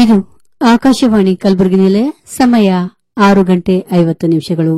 ಇದು ಆಕಾಶವಾಣಿ ಕಲಬುರಗಿ ನಿಲಯ ಸಮಯ ಆರು ಗಂಟೆ ಐವತ್ತು ನಿಮಿಷಗಳು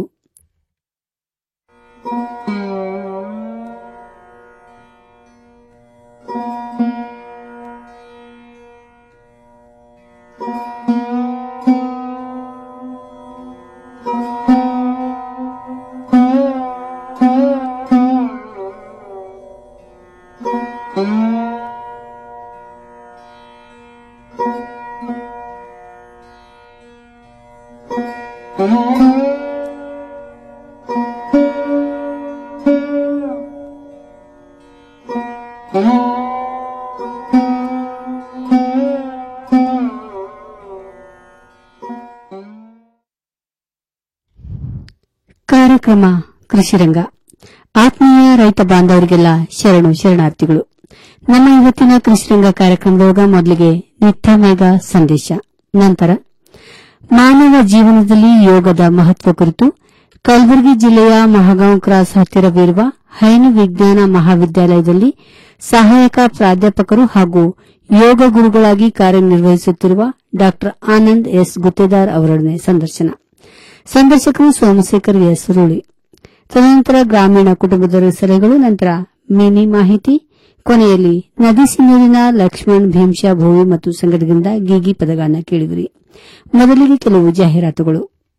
ಕಾರ್ಯಕ್ರಮ ಕೃಷಿರಂಗ ಆತ್ಮೀಯ ರೈತ ಬಾಂಧವರಿಗೆಲ್ಲ ಶರಣು ಶರಣಾರ್ಥಿಗಳು ನಮ್ಮ ಇವತ್ತಿನ ಕೃಷಿರಂಗ ಕಾರ್ಯಕ್ರಮದೊಳಗ ಮೊದಲಿಗೆ ನಿತ್ಯಮೇಘ ಸಂದೇಶ ನಂತರ ಮಾನವ ಜೀವನದಲ್ಲಿ ಯೋಗದ ಮಹತ್ವ ಕುರಿತು ಕಲಬುರಗಿ ಜಿಲ್ಲೆಯ ಮಹಗಾಂವ್ ಕ್ರಾಸ್ ಹತ್ತಿರವಿರುವ ಹೈನು ವಿಜ್ಞಾನ ಮಹಾವಿದ್ಯಾಲಯದಲ್ಲಿ ಸಹಾಯಕ ಪ್ರಾಧ್ಯಾಪಕರು ಹಾಗೂ ಯೋಗ ಗುರುಗಳಾಗಿ ಕಾರ್ಯನಿರ್ವಹಿಸುತ್ತಿರುವ ಡಾ ಆನಂದ್ ಎಸ್ ಗುತ್ತೇದಾರ್ ಅವರೊಡನೆ ಸಂದರ್ಶನ ಸಂದರ್ಶಕರು ಸೋಮಶೇಖರ್ ಎಸ್ ರೂಳಿ ತದನಂತರ ಗ್ರಾಮೀಣ ಕುಟುಂಬದ ಸಲಹೆಗಳು ನಂತರ ಮಿನಿ ಮಾಹಿತಿ ಕೊನೆಯಲ್ಲಿ ನದಿ ಸಿನ್ನೂರಿನ ಲಕ್ಷ್ಮಣ್ ಭೀಮ್ಶಾ ಭೋವಿ ಮತ್ತು ಸಂಘಟದಿಂದ ಗೀಗಿ ಪದಗಾನ ಕೇಳಿದಿರಿ ಮೊದಲಿಗೆ ಕೆಲವು ಜಾಹೀರಾತುಗಳು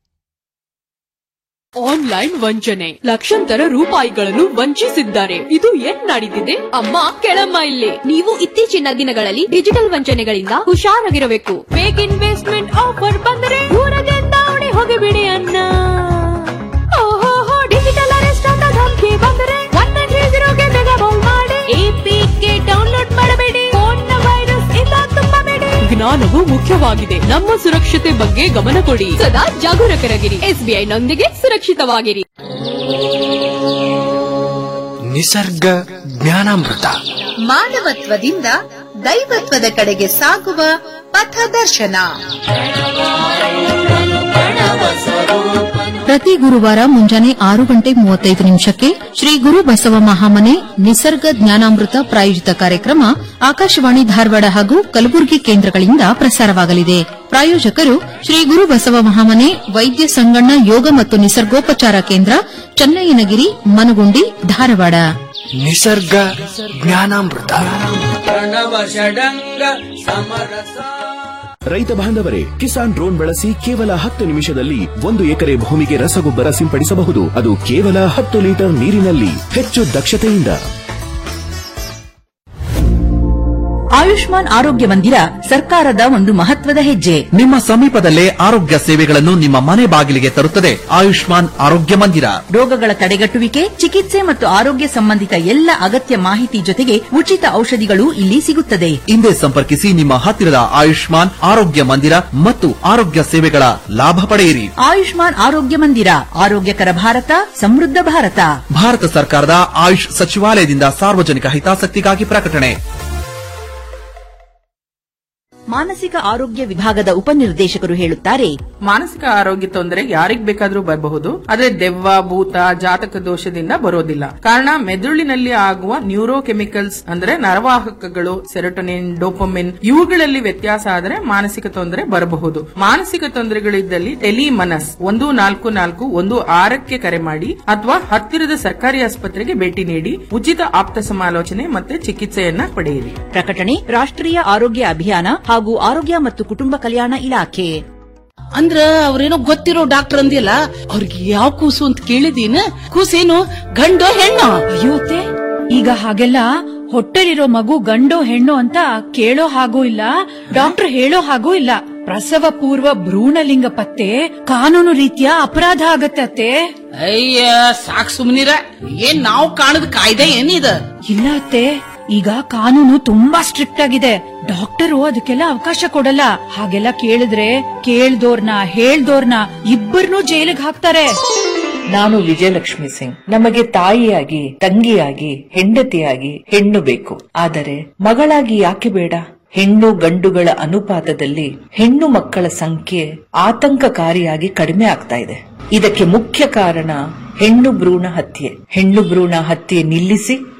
ಆನ್ಲೈನ್ ವಂಚನೆ ಲಕ್ಷಾಂತರ ರೂಪಾಯಿಗಳನ್ನು ವಂಚಿಸಿದ್ದಾರೆ ಇದು ಏನ್ ನಡೀತಿದೆ ಅಮ್ಮ ಕೆಳಮ್ಮ ಇಲ್ಲಿ ನೀವು ಇತ್ತೀಚಿನ ದಿನಗಳಲ್ಲಿ ಡಿಜಿಟಲ್ ವಂಚನೆಗಳಿಂದ ಹುಷಾರಾಗಿರಬೇಕು ಫೇಕ್ ಇನ್ವೆಸ್ಟ್ಮೆಂಟ್ ಆಫರ್ ಬಂದರೆ ದೂರದಿಂದ ಓಡಿ ಹೋಗಿಬಿಡಿ ಅನ್ನ ಓಹೋ ಡಿಜಿಟಲ್ ಅರೆಸ್ಟ್ ಅಂತ ಧಮಕಿ ಬಂದರೆ ಒನ್ ನೈನ್ ತ್ರೀ ಜೀರೋಗೆ ಬೇಗ ಕಾಲ್ ಮಾಡಿ ಎಪಿಕೆ ಡೌನ್ಲೋಡ್ ಮಾಡಬೇಡಿ ಫೋನ್ ವೈರಸ್ ಇಂದ ತುಂಬಬೇಡಿ ಜ್ಞಾನವು ಮುಖ್ಯವಾಗಿದೆ ನಮ್ಮ ಸುರಕ್ಷತೆ ಬಗ್ಗೆ ಗಮನ ಕೊಡಿ ಸದಾ ಜಾಗರೂಕರಾಗಿರಿ ಎಸ್ಬಿಐ ನೊಂದಿಗೆ ಸುರಕ್ಷಿತವಾಗಿರಿ ನಿಸರ್ಗ ಜ್ಞಾನಾಮೃತ ಮಾನವತ್ವದಿಂದ ದೈವತ್ವದ ಕಡೆಗೆ ಸಾಗುವ ಪಥದರ್ಶನ ಪ್ರತಿ ಗುರುವಾರ ಮುಂಜಾನೆ ಆರು ಗಂಟೆ ಮೂವತ್ತೈದು ನಿಮಿಷಕ್ಕೆ ಶ್ರೀ ಗುರು ಬಸವ ಮಹಾಮನೆ ನಿಸರ್ಗ ಜ್ಞಾನಾಮೃತ ಪ್ರಾಯೋಜಿತ ಕಾರ್ಯಕ್ರಮ ಆಕಾಶವಾಣಿ ಧಾರವಾಡ ಹಾಗೂ ಕಲಬುರಗಿ ಕೇಂದ್ರಗಳಿಂದ ಪ್ರಸಾರವಾಗಲಿದೆ ಪ್ರಾಯೋಜಕರು ಶ್ರೀ ಗುರು ಬಸವ ಮಹಾಮನೆ ವೈದ್ಯ ಸಂಗಣ್ಣ ಯೋಗ ಮತ್ತು ನಿಸರ್ಗೋಪಚಾರ ಕೇಂದ್ರ ಚನ್ನಯ್ಯನಗಿರಿ ಮನಗುಂಡಿ ಧಾರವಾಡ ನಿಸರ್ಗ ಜ್ಞಾನಾಮೃತ ರೈತ ಬಾಂಧವರೇ ಕಿಸಾನ್ ಡ್ರೋನ್ ಬಳಸಿ ಕೇವಲ ಹತ್ತು ನಿಮಿಷದಲ್ಲಿ ಒಂದು ಎಕರೆ ಭೂಮಿಗೆ ರಸಗೊಬ್ಬರ ಸಿಂಪಡಿಸಬಹುದು ಅದು ಕೇವಲ ಹತ್ತು ಲೀಟರ್ ನೀರಿನಲ್ಲಿ ಹೆಚ್ಚು ದಕ್ಷತೆಯಿಂದ ಆಯುಷ್ಮಾನ್ ಆರೋಗ್ಯ ಮಂದಿರ ಸರ್ಕಾರದ ಒಂದು ಮಹತ್ವದ ಹೆಜ್ಜೆ ನಿಮ್ಮ ಸಮೀಪದಲ್ಲೇ ಆರೋಗ್ಯ ಸೇವೆಗಳನ್ನು ನಿಮ್ಮ ಮನೆ ಬಾಗಿಲಿಗೆ ತರುತ್ತದೆ ಆಯುಷ್ಮಾನ್ ಆರೋಗ್ಯ ಮಂದಿರ ರೋಗಗಳ ತಡೆಗಟ್ಟುವಿಕೆ ಚಿಕಿತ್ಸೆ ಮತ್ತು ಆರೋಗ್ಯ ಸಂಬಂಧಿತ ಎಲ್ಲ ಅಗತ್ಯ ಮಾಹಿತಿ ಜೊತೆಗೆ ಉಚಿತ ಔಷಧಿಗಳು ಇಲ್ಲಿ ಸಿಗುತ್ತದೆ ಹಿಂದೆ ಸಂಪರ್ಕಿಸಿ ನಿಮ್ಮ ಹತ್ತಿರದ ಆಯುಷ್ಮಾನ್ ಆರೋಗ್ಯ ಮಂದಿರ ಮತ್ತು ಆರೋಗ್ಯ ಸೇವೆಗಳ ಲಾಭ ಪಡೆಯಿರಿ ಆಯುಷ್ಮಾನ್ ಆರೋಗ್ಯ ಮಂದಿರ ಆರೋಗ್ಯಕರ ಭಾರತ ಸಮೃದ್ಧ ಭಾರತ ಭಾರತ ಸರ್ಕಾರದ ಆಯುಷ್ ಸಚಿವಾಲಯದಿಂದ ಸಾರ್ವಜನಿಕ ಹಿತಾಸಕ್ತಿಗಾಗಿ ಪ್ರಕಟಣೆ ಮಾನಸಿಕ ಆರೋಗ್ಯ ವಿಭಾಗದ ಉಪನಿರ್ದೇಶಕರು ಹೇಳುತ್ತಾರೆ ಮಾನಸಿಕ ಆರೋಗ್ಯ ತೊಂದರೆ ಯಾರಿಗ್ ಬೇಕಾದ್ರೂ ಬರಬಹುದು ಆದ್ರೆ ದೆವ್ವ ಭೂತ ಜಾತಕ ದೋಷದಿಂದ ಬರೋದಿಲ್ಲ ಕಾರಣ ಮೆದುಳಿನಲ್ಲಿ ಆಗುವ ನ್ಯೂರೋ ಕೆಮಿಕಲ್ಸ್ ಅಂದ್ರೆ ನರವಾಹಕಗಳು ಸೆರೋಟೊನಿನ್ ಡೋಪಮಿನ್ ಇವುಗಳಲ್ಲಿ ವ್ಯತ್ಯಾಸ ಆದರೆ ಮಾನಸಿಕ ತೊಂದರೆ ಬರಬಹುದು ಮಾನಸಿಕ ತೊಂದರೆಗಳಿದ್ದಲ್ಲಿ ಟೆಲಿಮನಸ್ ಒಂದು ನಾಲ್ಕು ನಾಲ್ಕು ಒಂದು ಆರಕ್ಕೆ ಕರೆ ಮಾಡಿ ಅಥವಾ ಹತ್ತಿರದ ಸರ್ಕಾರಿ ಆಸ್ಪತ್ರೆಗೆ ಭೇಟಿ ನೀಡಿ ಉಚಿತ ಆಪ್ತ ಸಮಾಲೋಚನೆ ಮತ್ತೆ ಚಿಕಿತ್ಸೆಯನ್ನ ಪಡೆಯಿರಿ ಪ್ರಕಟಣೆ ರಾಷ್ಟ್ರೀಯ ಆರೋಗ್ಯ ಅಭಿಯಾನ ಹಾಗೂ ಆರೋಗ್ಯ ಮತ್ತು ಕುಟುಂಬ ಕಲ್ಯಾಣ ಇಲಾಖೆ ಅಂದ್ರ ಅವ್ರೇನೋ ಗೊತ್ತಿರೋ ಡಾಕ್ಟರ್ ಅಂದಿಲ್ಲ ಅವ್ರಿಗೆ ಯಾವ ಕೂಸು ಅಂತ ಕೇಳಿದೀನ ಕೂಸೇನು ಗಂಡೋ ಹೆಣ್ಣೋ ಅಯ್ಯೋತೆ ಈಗ ಹಾಗೆಲ್ಲ ಹೊಟ್ಟೆಲಿರೋ ಮಗು ಗಂಡೋ ಹೆಣ್ಣು ಅಂತ ಕೇಳೋ ಹಾಗೂ ಇಲ್ಲ ಡಾಕ್ಟರ್ ಹೇಳೋ ಹಾಗೂ ಇಲ್ಲ ಪ್ರಸವ ಪೂರ್ವ ಭ್ರೂಣಲಿಂಗ ಪತ್ತೆ ಕಾನೂನು ರೀತಿಯ ಅಪರಾಧ ಆಗತ್ತೆ ಅತ್ತೆ ಅಯ್ಯ ಸಾಕ್ ಸುಮ್ನಿರ ಏನ್ ನಾವು ಕಾಣದ ಕಾಯ್ದೆ ಏನಿದ ಇಲ್ಲ ಅತ್ತೆ ಈಗ ಕಾನೂನು ತುಂಬಾ ಸ್ಟ್ರಿಕ್ಟ್ ಆಗಿದೆ ಡಾಕ್ಟರು ಅದಕ್ಕೆಲ್ಲ ಅವಕಾಶ ಕೊಡಲ್ಲ ಹಾಗೆಲ್ಲ ಕೇಳಿದ್ರೆ ಕೇಳ್ದೋರ್ನ ಹೇಳ್ದೋರ್ನ ಇಬ್ಬರನ್ನೂ ಜೈಲಿಗೆ ಹಾಕ್ತಾರೆ ನಾನು ವಿಜಯಲಕ್ಷ್ಮಿ ಸಿಂಗ್ ನಮಗೆ ತಾಯಿಯಾಗಿ ತಂಗಿಯಾಗಿ ಹೆಂಡತಿಯಾಗಿ ಹೆಣ್ಣು ಬೇಕು ಆದರೆ ಮಗಳಾಗಿ ಯಾಕೆ ಬೇಡ ಹೆಣ್ಣು ಗಂಡುಗಳ ಅನುಪಾತದಲ್ಲಿ ಹೆಣ್ಣು ಮಕ್ಕಳ ಸಂಖ್ಯೆ ಆತಂಕಕಾರಿಯಾಗಿ ಕಡಿಮೆ ಆಗ್ತಾ ಇದೆ ಇದಕ್ಕೆ ಮುಖ್ಯ ಕಾರಣ ಹೆಣ್ಣು ಭ್ರೂಣ ಹತ್ಯೆ ಹೆಣ್ಣು ಭ್ರೂಣ ಹತ್ಯೆ ನಿಲ್ಲಿಸಿ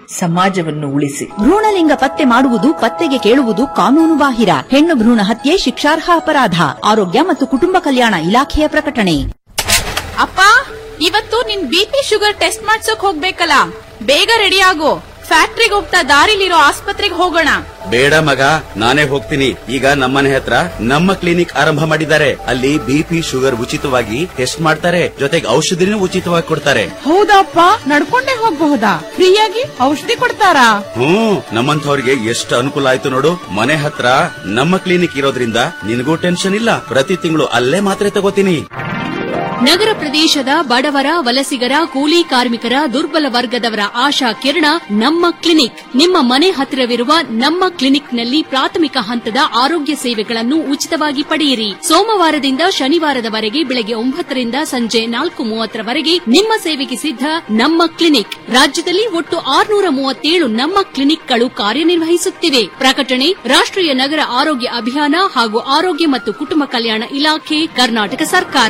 ಸಮಾಜವನ್ನು ಉಳಿಸಿ ಭ್ರೂಣಲಿಂಗ ಪತ್ತೆ ಮಾಡುವುದು ಪತ್ತೆಗೆ ಕೇಳುವುದು ಕಾನೂನು ಬಾಹಿರ ಹೆಣ್ಣು ಭ್ರೂಣ ಹತ್ಯೆ ಶಿಕ್ಷಾರ್ಹ ಅಪರಾಧ ಆರೋಗ್ಯ ಮತ್ತು ಕುಟುಂಬ ಕಲ್ಯಾಣ ಇಲಾಖೆಯ ಪ್ರಕಟಣೆ ಅಪ್ಪ ಇವತ್ತು ನಿನ್ ಬಿಪಿ ಶುಗರ್ ಟೆಸ್ಟ್ ಮಾಡ್ಸೋಕ್ ಹೋಗ್ಬೇಕಲ್ಲ ಬೇಗ ರೆಡಿ ಆಗು ಫ್ಯಾಕ್ಟ್ರಿಗೆ ಹೋಗ್ತಾ ದಾರಿಲಿರೋ ಆಸ್ಪತ್ರೆಗೆ ಹೋಗೋಣ ಬೇಡ ಮಗ ನಾನೇ ಹೋಗ್ತೀನಿ ಈಗ ನಮ್ಮನೆ ಹತ್ರ ನಮ್ಮ ಕ್ಲಿನಿಕ್ ಆರಂಭ ಮಾಡಿದ್ದಾರೆ ಅಲ್ಲಿ ಬಿಪಿ ಶುಗರ್ ಉಚಿತವಾಗಿ ಟೆಸ್ಟ್ ಮಾಡ್ತಾರೆ ಜೊತೆಗೆ ಔಷಧಿನೂ ಉಚಿತವಾಗಿ ಕೊಡ್ತಾರೆ ಹೌದಪ್ಪ ನಡ್ಕೊಂಡೇ ಹೋಗ್ಬಹುದಾ ಫ್ರೀಯಾಗಿ ಔಷಧಿ ಕೊಡ್ತಾರಾ ಹ್ಮ್ ನಮ್ಮಂಥವ್ರಿಗೆ ಎಷ್ಟು ಅನುಕೂಲ ಆಯ್ತು ನೋಡು ಮನೆ ಹತ್ರ ನಮ್ಮ ಕ್ಲಿನಿಕ್ ಇರೋದ್ರಿಂದ ನಿನಗೂ ಟೆನ್ಷನ್ ಇಲ್ಲ ಪ್ರತಿ ತಿಂಗಳು ಅಲ್ಲೇ ಮಾತ್ರೆ ತಗೋತೀನಿ ನಗರ ಪ್ರದೇಶದ ಬಡವರ ವಲಸಿಗರ ಕೂಲಿ ಕಾರ್ಮಿಕರ ದುರ್ಬಲ ವರ್ಗದವರ ಆಶಾ ಕಿರಣ ನಮ್ಮ ಕ್ಲಿನಿಕ್ ನಿಮ್ಮ ಮನೆ ಹತ್ತಿರವಿರುವ ನಮ್ಮ ಕ್ಲಿನಿಕ್ನಲ್ಲಿ ಪ್ರಾಥಮಿಕ ಹಂತದ ಆರೋಗ್ಯ ಸೇವೆಗಳನ್ನು ಉಚಿತವಾಗಿ ಪಡೆಯಿರಿ ಸೋಮವಾರದಿಂದ ಶನಿವಾರದವರೆಗೆ ಬೆಳಗ್ಗೆ ಒಂಬತ್ತರಿಂದ ಸಂಜೆ ನಾಲ್ಕು ಮೂವತ್ತರವರೆಗೆ ನಿಮ್ಮ ಸೇವೆಗೆ ಸಿದ್ಧ ನಮ್ಮ ಕ್ಲಿನಿಕ್ ರಾಜ್ಯದಲ್ಲಿ ಒಟ್ಟು ಆರುನೂರ ಮೂವತ್ತೇಳು ನಮ್ಮ ಕ್ಲಿನಿಕ್ಗಳು ಕಾರ್ಯನಿರ್ವಹಿಸುತ್ತಿವೆ ಪ್ರಕಟಣೆ ರಾಷ್ಟ್ರೀಯ ನಗರ ಆರೋಗ್ಯ ಅಭಿಯಾನ ಹಾಗೂ ಆರೋಗ್ಯ ಮತ್ತು ಕುಟುಂಬ ಕಲ್ಯಾಣ ಇಲಾಖೆ ಕರ್ನಾಟಕ ಸರ್ಕಾರ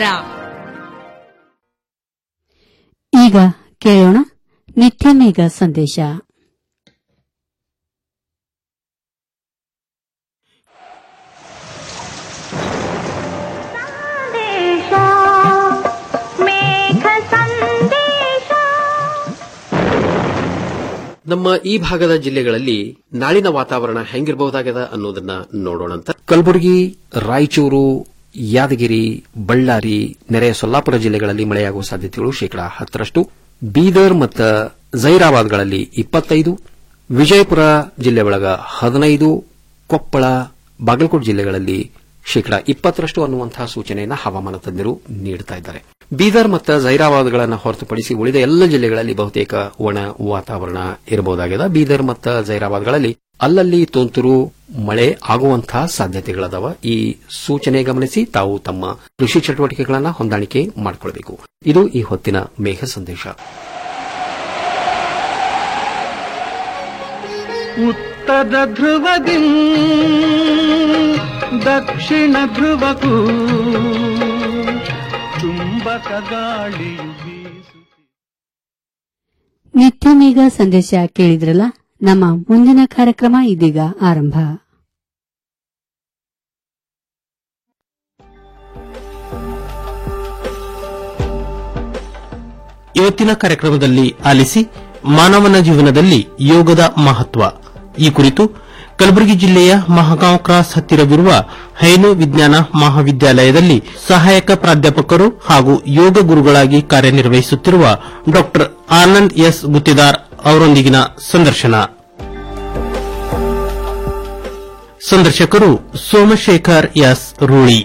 ಈಗ ಕೇಳೋಣ ನಿತ್ಯ ಮೇಘ ಸಂದೇಶ ನಮ್ಮ ಈ ಭಾಗದ ಜಿಲ್ಲೆಗಳಲ್ಲಿ ನಾಳಿನ ವಾತಾವರಣ ಹೆಂಗಿರಬಹುದಾಗದ ಅನ್ನೋದನ್ನ ನೋಡೋಣಂತ ಕಲಬುರಗಿ ರಾಯಚೂರು ಯಾದಗಿರಿ ಬಳ್ಳಾರಿ ನೆರೆಯ ಸೊಲ್ಲಾಪುರ ಜಿಲ್ಲೆಗಳಲ್ಲಿ ಮಳೆಯಾಗುವ ಸಾಧ್ಯತೆಗಳು ಶೇಕಡಾ ಹತ್ತರಷ್ಟು ಬೀದರ್ ಮತ್ತು ಜೈರಾಬಾದ್ಗಳಲ್ಲಿ ಇಪ್ಪತ್ತೈದು ವಿಜಯಪುರ ಜಿಲ್ಲೆ ಒಳಗ ಹದಿನೈದು ಕೊಪ್ಪಳ ಬಾಗಲಕೋಟೆ ಜಿಲ್ಲೆಗಳಲ್ಲಿ ಶೇಕಡಾ ಇಪ್ಪತ್ತರಷ್ಟು ಅನ್ನುವಂತಹ ಸೂಚನೆಯನ್ನು ಹವಾಮಾನ ತಜ್ಞರು ನೀಡುತ್ತಾ ಇದ್ದಾರೆ ಬೀದರ್ ಮತ್ತು ಜೈರಾಬಾದ್ಗಳನ್ನು ಹೊರತುಪಡಿಸಿ ಉಳಿದ ಎಲ್ಲ ಜಿಲ್ಲೆಗಳಲ್ಲಿ ಬಹುತೇಕ ಒಣ ವಾತಾವರಣ ಇರಬಹುದಾಗಿದೆ ಬೀದರ್ ಮತ್ತು ಜೈರಾಬಾದ್ಗಳಲ್ಲಿ ಅಲ್ಲಲ್ಲಿ ತುಂತುರು ಮಳೆ ಆಗುವಂತಹ ಸಾಧ್ಯತೆಗಳದಾವ ಈ ಸೂಚನೆ ಗಮನಿಸಿ ತಾವು ತಮ್ಮ ಕೃಷಿ ಚಟುವಟಿಕೆಗಳನ್ನು ಹೊಂದಾಣಿಕೆ ಮಾಡಿಕೊಳ್ಳಬೇಕು ಇದು ಈ ಹೊತ್ತಿನ ಮೇಘ ಸಂದೇಶ ಉತ್ತರ ಧ್ರುವದಿ ದಕ್ಷಿಣ ಧ್ರುವಕ್ಕೂ ಚುಂಬಕ ಗಾಳಿಯು ಬೀಸು ನಿತ್ಯ ಮೇಘ ಸಂದೇಶ ಕೇಳಿದ್ರಲ್ಲ ನಮ್ಮ ಮುಂದಿನ ಕಾರ್ಯಕ್ರಮ ಇದೀಗ ಆರಂಭ ಇವತ್ತಿನ ಕಾರ್ಯಕ್ರಮದಲ್ಲಿ ಆಲಿಸಿ ಮಾನವನ ಜೀವನದಲ್ಲಿ ಯೋಗದ ಮಹತ್ವ ಈ ಕುರಿತು ಕಲಬುರಗಿ ಜಿಲ್ಲೆಯ ಮಹಗಾಂವ್ ಕ್ರಾಸ್ ಹತ್ತಿರವಿರುವ ಹೈನು ವಿಜ್ಞಾನ ಮಹಾವಿದ್ಯಾಲಯದಲ್ಲಿ ಸಹಾಯಕ ಪ್ರಾಧ್ಯಾಪಕರು ಹಾಗೂ ಯೋಗ ಗುರುಗಳಾಗಿ ಕಾರ್ಯನಿರ್ವಹಿಸುತ್ತಿರುವ ಡಾ ಆನಂದ್ ಎಸ್ ಗುತ್ತಿದಾರ್ ಅವರೊಂದಿಗಿನ ಸಂದರ್ಶನ ಸಂದರ್ಶಕರು ಸೋಮಶೇಖರ್ ಎಸ್ ರೂಳಿ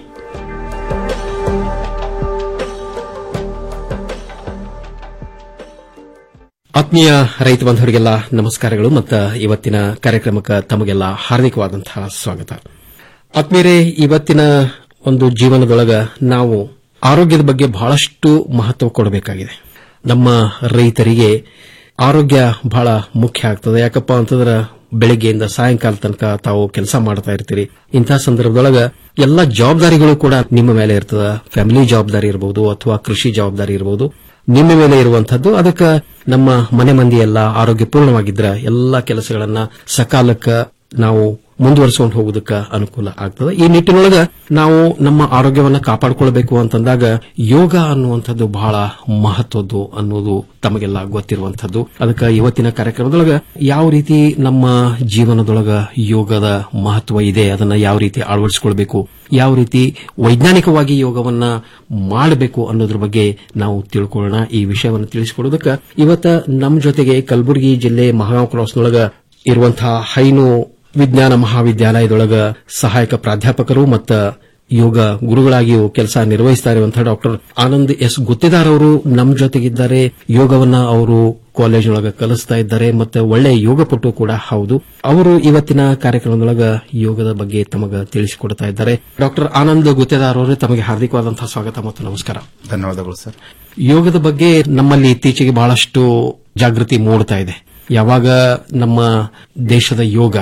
ಆತ್ಮೀಯ ರೈತ ಬಾಂಧವರಿಗೆಲ್ಲ ನಮಸ್ಕಾರಗಳು ಮತ್ತು ಇವತ್ತಿನ ಕಾರ್ಯಕ್ರಮಕ್ಕೆ ತಮಗೆಲ್ಲ ಹಾರ್ದಿಕವಾದಂತಹ ಸ್ವಾಗತ ಆತ್ಮೀಯರೇ ಇವತ್ತಿನ ಒಂದು ಜೀವನದೊಳಗ ನಾವು ಆರೋಗ್ಯದ ಬಗ್ಗೆ ಬಹಳಷ್ಟು ಮಹತ್ವ ಕೊಡಬೇಕಾಗಿದೆ ನಮ್ಮ ರೈತರಿಗೆ ಆರೋಗ್ಯ ಬಹಳ ಮುಖ್ಯ ಆಗ್ತದೆ ಯಾಕಪ್ಪ ಅಂತಂದ್ರೆ ಬೆಳಗ್ಗೆಯಿಂದ ಸಾಯಂಕಾಲ ತನಕ ತಾವು ಕೆಲಸ ಮಾಡ್ತಾ ಇರ್ತೀರಿ ಇಂತಹ ಸಂದರ್ಭದೊಳಗ ಎಲ್ಲ ಜವಾಬ್ದಾರಿಗಳು ಕೂಡ ನಿಮ್ಮ ಮೇಲೆ ಇರ್ತದ ಫ್ಯಾಮಿಲಿ ಜವಾಬ್ದಾರಿ ಇರಬಹುದು ಅಥವಾ ಕೃಷಿ ಜವಾಬ್ದಾರಿ ಇರಬಹುದು ನಿಮ್ಮ ಮೇಲೆ ಇರುವಂತದ್ದು ಅದಕ್ಕೆ ನಮ್ಮ ಮನೆ ಮಂದಿ ಎಲ್ಲ ಆರೋಗ್ಯಪೂರ್ಣವಾಗಿದ್ರ ಎಲ್ಲಾ ಕೆಲಸಗಳನ್ನ ಸಕಾಲಕ್ಕ ನಾವು ಮುಂದುವರಿಸಿಕೊಂಡು ಹೋಗೋದಕ್ಕೆ ಅನುಕೂಲ ಆಗ್ತದೆ ಈ ನಿಟ್ಟಿನೊಳಗ ನಾವು ನಮ್ಮ ಆರೋಗ್ಯವನ್ನ ಕಾಪಾಡಿಕೊಳ್ಬೇಕು ಅಂತಂದಾಗ ಯೋಗ ಅನ್ನುವಂಥದ್ದು ಬಹಳ ಮಹತ್ವದ್ದು ಅನ್ನೋದು ತಮಗೆಲ್ಲ ಗೊತ್ತಿರುವಂತದ್ದು ಅದಕ್ಕೆ ಇವತ್ತಿನ ಕಾರ್ಯಕ್ರಮದೊಳಗ ಯಾವ ರೀತಿ ನಮ್ಮ ಜೀವನದೊಳಗ ಯೋಗದ ಮಹತ್ವ ಇದೆ ಅದನ್ನ ಯಾವ ರೀತಿ ಅಳವಡಿಸಿಕೊಳ್ಬೇಕು ಯಾವ ರೀತಿ ವೈಜ್ಞಾನಿಕವಾಗಿ ಯೋಗವನ್ನ ಮಾಡಬೇಕು ಅನ್ನೋದ್ರ ಬಗ್ಗೆ ನಾವು ತಿಳ್ಕೊಳ್ಳೋಣ ಈ ವಿಷಯವನ್ನು ತಿಳಿಸಿಕೊಡೋದಕ್ಕೆ ಇವತ್ತ ನಮ್ಮ ಜೊತೆಗೆ ಕಲಬುರಗಿ ಜಿಲ್ಲೆ ಮಹಾಗಾಂವ್ ಕ್ರಾಸ್ನೊಳಗ ಇರುವಂತಹ ಹೈನು ವಿಜ್ಞಾನ ಮಹಾವಿದ್ಯಾಲಯದೊಳಗ ಸಹಾಯಕ ಪ್ರಾಧ್ಯಾಪಕರು ಮತ್ತು ಯೋಗ ಗುರುಗಳಾಗಿಯೂ ಕೆಲಸ ನಿರ್ವಹಿಸ್ತಾ ಇರುವಂತಹ ಡಾಕ್ಟರ್ ಆನಂದ್ ಎಸ್ ಗುತ್ತಿದಾರ್ ಅವರು ನಮ್ಮ ಜೊತೆಗಿದ್ದಾರೆ ಯೋಗವನ್ನ ಅವರು ಕಾಲೇಜಿನೊಳಗ ಕಲಿಸ್ತಾ ಇದ್ದಾರೆ ಮತ್ತೆ ಒಳ್ಳೆ ಯೋಗಪಟು ಕೂಡ ಹೌದು ಅವರು ಇವತ್ತಿನ ಕಾರ್ಯಕ್ರಮದೊಳಗ ಯೋಗದ ಬಗ್ಗೆ ತಮಗ ತಿಳಿಸಿಕೊಡ್ತಾ ಇದ್ದಾರೆ ಡಾಕ್ಟರ್ ಆನಂದ್ ಗುತ್ತೇದಾರ್ ಅವರೇ ತಮಗೆ ಹಾರ್ದಿಕವಾದಂತಹ ಸ್ವಾಗತ ಮತ್ತು ನಮಸ್ಕಾರ ಧನ್ಯವಾದಗಳು ಸರ್ ಯೋಗದ ಬಗ್ಗೆ ನಮ್ಮಲ್ಲಿ ಇತ್ತೀಚೆಗೆ ಬಹಳಷ್ಟು ಜಾಗೃತಿ ಮೂಡ್ತಾ ಇದೆ ಯಾವಾಗ ನಮ್ಮ ದೇಶದ ಯೋಗ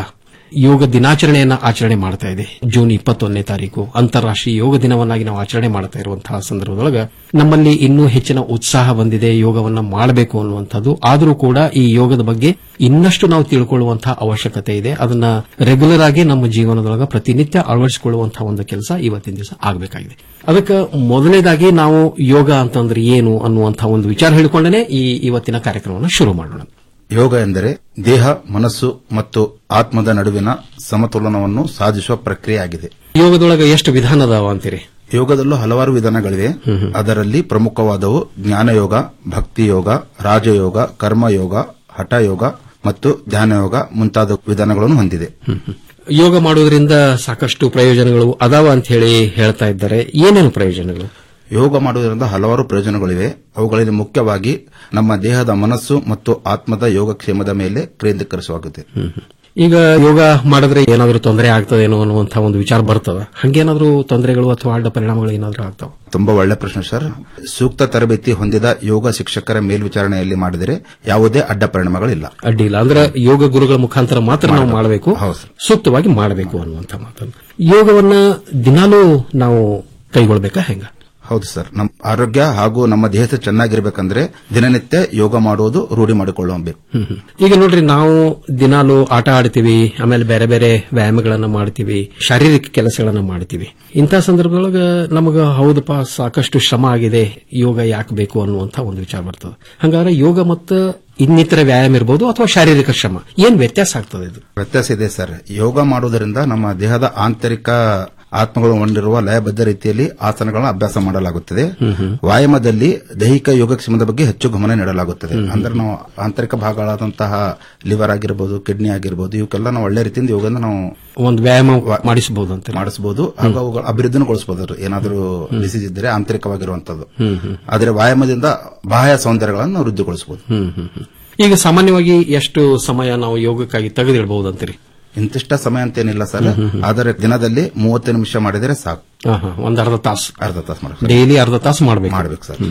ಯೋಗ ದಿನಾಚರಣೆಯನ್ನ ಆಚರಣೆ ಮಾಡ್ತಾ ಇದೆ ಜೂನ್ ಇಪ್ಪತ್ತೊಂದನೇ ತಾರೀಕು ಅಂತಾರಾಷ್ಟ್ರೀಯ ಯೋಗ ದಿನವನ್ನಾಗಿ ನಾವು ಆಚರಣೆ ಮಾಡ್ತಾ ಇರುವಂತಹ ಸಂದರ್ಭದೊಳಗ ನಮ್ಮಲ್ಲಿ ಇನ್ನೂ ಹೆಚ್ಚಿನ ಉತ್ಸಾಹ ಬಂದಿದೆ ಯೋಗವನ್ನ ಮಾಡಬೇಕು ಅನ್ನುವಂಥದ್ದು ಆದರೂ ಕೂಡ ಈ ಯೋಗದ ಬಗ್ಗೆ ಇನ್ನಷ್ಟು ನಾವು ತಿಳ್ಕೊಳ್ಳುವಂತಹ ಅವಶ್ಯಕತೆ ಇದೆ ಅದನ್ನ ರೆಗ್ಯುಲರ್ ಆಗಿ ನಮ್ಮ ಜೀವನದೊಳಗ ಪ್ರತಿನಿತ್ಯ ಅಳವಡಿಸಿಕೊಳ್ಳುವಂತಹ ಒಂದು ಕೆಲಸ ಇವತ್ತಿನ ದಿವಸ ಆಗಬೇಕಾಗಿದೆ ಅದಕ್ಕೆ ಮೊದಲನೇದಾಗಿ ನಾವು ಯೋಗ ಅಂತಂದ್ರೆ ಏನು ಅನ್ನುವಂತಹ ಒಂದು ವಿಚಾರ ಹೇಳಿಕೊಂಡೇ ಈ ಇವತ್ತಿನ ಕಾರ್ಯಕ್ರಮವನ್ನು ಶುರು ಮಾಡೋಣ ಯೋಗ ಎಂದರೆ ದೇಹ ಮನಸ್ಸು ಮತ್ತು ಆತ್ಮದ ನಡುವಿನ ಸಮತೋಲನವನ್ನು ಸಾಧಿಸುವ ಪ್ರಕ್ರಿಯೆಯಾಗಿದೆ ಯೋಗದೊಳಗ ಎಷ್ಟು ವಿಧಾನ ಅದಾವ ಅಂತೀರಿ ಯೋಗದಲ್ಲೂ ಹಲವಾರು ವಿಧಾನಗಳಿವೆ ಅದರಲ್ಲಿ ಪ್ರಮುಖವಾದವು ಜ್ಞಾನಯೋಗ ಭಕ್ತಿ ಯೋಗ ರಾಜಯೋಗ ಕರ್ಮಯೋಗ ಹಠಯೋಗ ಮತ್ತು ಧ್ಯಾನಯೋಗ ಮುಂತಾದ ವಿಧಾನಗಳನ್ನು ಹೊಂದಿದೆ ಯೋಗ ಮಾಡುವುದರಿಂದ ಸಾಕಷ್ಟು ಪ್ರಯೋಜನಗಳು ಅದಾವ ಅಂತ ಹೇಳಿ ಹೇಳ್ತಾ ಇದ್ದಾರೆ ಏನೇನು ಪ್ರಯೋಜನಗಳು ಯೋಗ ಮಾಡುವುದರಿಂದ ಹಲವಾರು ಪ್ರಯೋಜನಗಳಿವೆ ಅವುಗಳಲ್ಲಿ ಮುಖ್ಯವಾಗಿ ನಮ್ಮ ದೇಹದ ಮನಸ್ಸು ಮತ್ತು ಆತ್ಮದ ಯೋಗಕ್ಷೇಮದ ಮೇಲೆ ಕೇಂದ್ರೀಕರಿಸುವಾಗಿದೆ ಈಗ ಯೋಗ ಮಾಡಿದ್ರೆ ಏನಾದರೂ ತೊಂದರೆ ಆಗ್ತದೇನೋ ಅನ್ನುವಂತಹ ಒಂದು ವಿಚಾರ ಬರ್ತದ ಹಂಗೇನಾದ್ರೂ ತೊಂದರೆಗಳು ಅಥವಾ ಅಡ್ಡ ಪರಿಣಾಮಗಳು ಏನಾದರೂ ಆಗ್ತಾವ ತುಂಬಾ ಒಳ್ಳೆ ಪ್ರಶ್ನೆ ಸರ್ ಸೂಕ್ತ ತರಬೇತಿ ಹೊಂದಿದ ಯೋಗ ಶಿಕ್ಷಕರ ಮೇಲ್ವಿಚಾರಣೆಯಲ್ಲಿ ಮಾಡಿದರೆ ಯಾವುದೇ ಅಡ್ಡ ಪರಿಣಾಮಗಳಿಲ್ಲ ಅಡ್ಡಿ ಇಲ್ಲ ಅಂದ್ರೆ ಯೋಗ ಗುರುಗಳ ಮುಖಾಂತರ ಮಾತ್ರ ನಾವು ಮಾಡಬೇಕು ಸೂಕ್ತವಾಗಿ ಮಾಡಬೇಕು ಅನ್ನುವಂಥ ಮಾತನ್ನು ಯೋಗವನ್ನ ದಿನಾಲೂ ನಾವು ಕೈಗೊಳ್ಬೇಕಾ ಹೆಂಗ ಹೌದು ಸರ್ ನಮ್ಮ ಆರೋಗ್ಯ ಹಾಗೂ ನಮ್ಮ ದೇಹ ಚೆನ್ನಾಗಿರ್ಬೇಕಂದ್ರೆ ದಿನನಿತ್ಯ ಯೋಗ ಮಾಡುವುದು ರೂಢಿ ಮಾಡಿಕೊಳ್ಳಬೇಕು ಹ್ಮ್ ಹ್ಮ್. ಈಗ ನೋಡ್ರಿ ನಾವು ದಿನಾಲು ಆಟ ಆಡ್ತೀವಿ ಆಮೇಲೆ ಬೇರೆ ಬೇರೆ ವ್ಯಾಯಾಮಗಳನ್ನ ಮಾಡ್ತೀವಿ ಶಾರೀರಿಕ ಕೆಲಸಗಳನ್ನ ಮಾಡ್ತೀವಿ ಇಂಥ ಸಂದರ್ಭದೊಳಗ ನಮಗ ಹೌದಪ್ಪ ಸಾಕಷ್ಟು ಶ್ರಮ ಆಗಿದೆ ಯೋಗ ಯಾಕೆ ಬೇಕು ಅನ್ನುವಂಥ ಒಂದು ವಿಚಾರ ಬರ್ತದೆ ಹಂಗಾದ್ರೆ ಯೋಗ ಮತ್ತು ಇನ್ನಿತರ ವ್ಯಾಯಾಮ ಇರಬಹುದು ಅಥವಾ ಶಾರೀರಿಕ ಶ್ರಮ ಏನ್ ವ್ಯತ್ಯಾಸ ಆಗ್ತದೆ ಇದು ವ್ಯತ್ಯಾಸ ಇದೆ ಸರ್ ಯೋಗ ಮಾಡುವುದರಿಂದ ನಮ್ಮ ದೇಹದ ಆಂತರಿಕ ಆತ್ಮಗಳು ಹೊಂದಿರುವ ಲಯಬದ್ಧ ರೀತಿಯಲ್ಲಿ ಆಸನಗಳನ್ನು ಅಭ್ಯಾಸ ಮಾಡಲಾಗುತ್ತದೆ ವ್ಯಾಯಾಮದಲ್ಲಿ ದೈಹಿಕ ಯೋಗಕ್ಷೇಮದ ಬಗ್ಗೆ ಹೆಚ್ಚು ಗಮನ ನೀಡಲಾಗುತ್ತದೆ ಅಂದ್ರೆ ನಾವು ಆಂತರಿಕ ಭಾಗಗಳಾದಂತಹ ಲಿವರ್ ಆಗಿರಬಹುದು ಕಿಡ್ನಿ ಆಗಿರಬಹುದು ಇವಕ್ಕೆಲ್ಲ ನಾವು ಒಳ್ಳೆ ರೀತಿಯಿಂದ ಯೋಗನ ನಾವು ಒಂದು ವ್ಯಾಯಾಮ ಮಾಡಿಸಬಹುದು ಅಂತ ಮಾಡಿಸಬಹುದು ಹಾಗೂ ಅವುಗಳ ಅಭಿವೃದ್ಧಿಗೊಳಿಸಬಹುದು ಏನಾದರೂ ಡಿಸೀಸ್ ಇದ್ದರೆ ಆಂತರಿಕವಾಗಿರುವಂತದ್ದು ಹ್ಮ್ ಹ್ಮ್ ಆದರೆ ವ್ಯಾಯಾಮದಿಂದ ಬಾಹ್ಯ ಸೌಂದರ್ಯಗಳನ್ನು ನಾವು ವೃದ್ಧಿಗೊಳಿಸಬಹುದು ಹ್ಮ್ ಹ್ಮ್ ಹ್ಮ್. ಈಗ ಸಾಮಾನ್ಯವಾಗಿ ಎಷ್ಟು ಸಮಯ ನಾವು ಯೋಗಕ್ಕಾಗಿ ತೆಗೆದಿಡಬಹುದು ಅಂತೀರಿ ಇಂತಿಷ್ಟ ಸಮಯ ಅಂತೇನಿಲ್ಲ ಸರ್ ಆದರೆ ದಿನದಲ್ಲಿ ಮೂವತ್ತು ನಿಮಿಷ ಮಾಡಿದರೆ ಸಾಕು ಹಾ, ಹಾ, ಒಂದ್ ಅರ್ಧ ತಾಸು ಅರ್ಧ ತಾಸು ಮಾಡಬೇಕು ಡೈಲಿ ಅರ್ಧ ತಾಸು ಮಾಡಬೇಕು ಮಾಡ್ಬೇಕು ಸರ್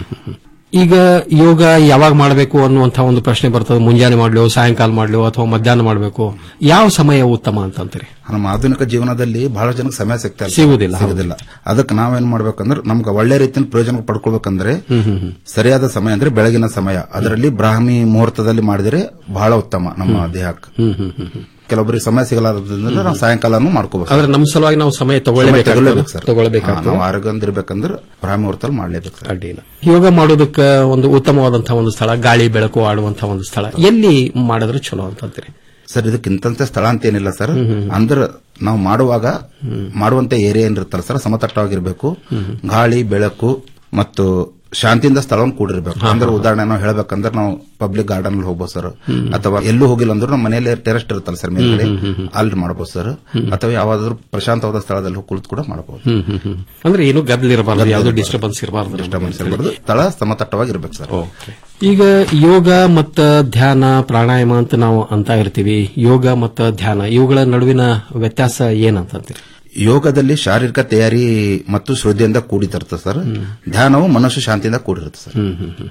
ಈಗ ಯೋಗ ಯಾವಾಗ ಮಾಡಬೇಕು ಅನ್ನುವಂಥ ಒಂದು ಪ್ರಶ್ನೆ ಬರ್ತದೆ ಮುಂಜಾನೆ ಮಾಡ್ಲೋ ಸಾಯಂಕಾಲ ಮಾಡ್ಲೋ ಅಥವಾ ಮಧ್ಯಾಹ್ನ ಮಾಡಬೇಕು ಯಾವ ಸಮಯ ಉತ್ತಮ ಅಂತಂತೀರಿ ನಮ್ಮ ಆಧುನಿಕ ಜೀವನದಲ್ಲಿ ಬಹಳ ಜನಕ್ಕೆ ಸಮಯ ಸಿಗ್ತಾ ಇಲ್ಲ ಸಿಗುವುದಿಲ್ಲ, ಸಿಗುದಿಲ್ಲ ಅದಕ್ಕೆ ನಾವೇನ್ ಮಾಡ್ಬೇಕಂದ್ರೆ ನಮ್ಗೆ ಒಳ್ಳೆ ರೀತಿಯ ಪ್ರಯೋಜನ ಪಡ್ಕೊಳ್ಬೇಕಂದ್ರೆ ಹ್ಮ್ ಹ್ಮ್ ಹ್ಮ್. ಸರಿಯಾದ ಸಮಯ ಅಂದ್ರೆ ಬೆಳಗಿನ ಸಮಯ ಅದರಲ್ಲಿ ಬ್ರಾಹ್ಮಿ ಮುಹೂರ್ತದಲ್ಲಿ ಮಾಡಿದರೆ ಬಹಳ ಉತ್ತಮ ನಮ್ಮ ದೇಹಕ್ಕೆ ಹ್ಮ್ ಹ್ಮ್ ಹ್ಮ್ ಹ್ಮ್. ಕೆಲವೊಬ್ಬರಿಗೆ ಸಮಯ ಸಿಗಲಾರದ್ರಿಂದ ನಾವು ಸಾಯಂಕಾಲನೂ ಮಾಡ್ಕೋಬೇಕು ಆದ್ರೆ ನಮ್ಮ ಸಲುವಾಗಿ ನಾವು ಸಮಯ ತಗೊಳ್ಳೇಬೇಕಾಗ್ತದೆ ಸರ್ ತಗೊಳ್ಬೇಕಾಗ್ತದೆ ನಾವು ಆರೋಗ್ಯ ಇರ್ಬೇಕಂದ್ರೆ ಬ್ರಾಹ್ಮಿ ಮುಹೂರ್ತಲ್ಲಿ ಮಾಡ್ಲೇಬೇಕು ಸರ್ ಅಡ್ಡಿಲ್ಲ ಯೋಗ ಮಾಡೋದಕ್ಕೆ ಒಂದು ಉತ್ತಮವಾದಂತಹ ಒಂದು ಸ್ಥಳ ಗಾಳಿ ಬೆಳಕು ಆಡುವಂತಹ ಒಂದು ಸ್ಥಳ ಎಲ್ಲಿ ಮಾಡಿದ್ರೆ ಚಲೋ ಅಂತಂತೀರಿ ಸರ್ ಇದಕ್ಕಿಂತ ಸ್ಥಳ ಅಂತ ಏನಿಲ್ಲ ಸರ್ ಅಂದ್ರೆ ನಾವು ಮಾಡುವಾಗ ಮಾಡುವಂತ ಏರಿಯಾ ಏನಿರುತ್ತಲ್ಲ ಸರ್ ಸಮತಟ್ಟವಾಗಿರ್ಬೇಕು ಗಾಳಿ ಬೆಳಕು ಮತ್ತು ಶಾಂತಿಯಿಂದ ಸ್ಥಳವನ್ನು ಕೂಡಿರ್ಬೇಕು ಅಂದ್ರೆ ಉದಾಹರಣೆ ನಾವು ಹೇಳ್ಬೇಕಂದ್ರೆ ನಾವು ಪಬ್ಲಿಕ್ ಗಾರ್ಡನ್ ಅಲ್ಲಿ ಹೋಗ್ಬೋದು ಸರ್ ಅಥವಾ ಎಲ್ಲೂ ಹೋಗಿಲ್ಲ ಅಂದ್ರೂ ನಮ್ಮ ಮನೆಯಲ್ಲಿ ಟೆರೆಸ್ಟ್ ಇರುತ್ತಲ್ಲ ಸರ್ ಮೇಲ್ಗಡೆ ಅಲ್ಲಿ ಮಾಡಬಹುದು ಸರ್ ಅಥವಾ ಯಾವ್ದಾದ್ರು ಪ್ರಶಾಂತವಾದ ಸ್ಥಳದಲ್ಲಿ ಹೋಗಿ ಕುಳಿತು ಕೂಡ ಮಾಡಬಹುದು ಹ್ಮ್ ಹ್ಮ್ ಹ್ಮ್ ಅಂದ್ರೆ ಏನು ಗದ್ದಲ ಇರಬಾರ್ದು ಯಾವ್ದು ಡಿಸ್ಟರ್ಬೆನ್ಸ್ ಇರಬಾರ್ದು ಡಿಸ್ಟರ್ಬೆನ್ಸ್ ಇರಬಾರ್ದು ಸ್ಥಳ ಸಮತಟ್ಟವಾಗಿರ್ಬೇಕು ಸರ್ ಈಗ ಯೋಗ ಮತ್ತು ಧ್ಯಾನ ಪ್ರಾಣಾಯಾಮ ಅಂತ ನಾವು ಅಂತ ಇರ್ತೀವಿ ಯೋಗ ಮತ್ತು ಧ್ಯಾನ ಇವುಗಳ ನಡುವಿನ ವ್ಯತ್ಯಾಸ ಏನಂತೀರಿ ಯೋಗದಲ್ಲಿ ಶಾರೀರಿಕ ತಯಾರಿ ಮತ್ತು ಶ್ರದ್ಧೆಯಿಂದ ಕೂಡಿತಿರ್ತದೆ ಸರ್ ಧ್ಯಾನವು ಮನಸ್ಸು ಶಾಂತಿಯಿಂದ ಕೂಡಿರುತ್ತೆ ಸರ್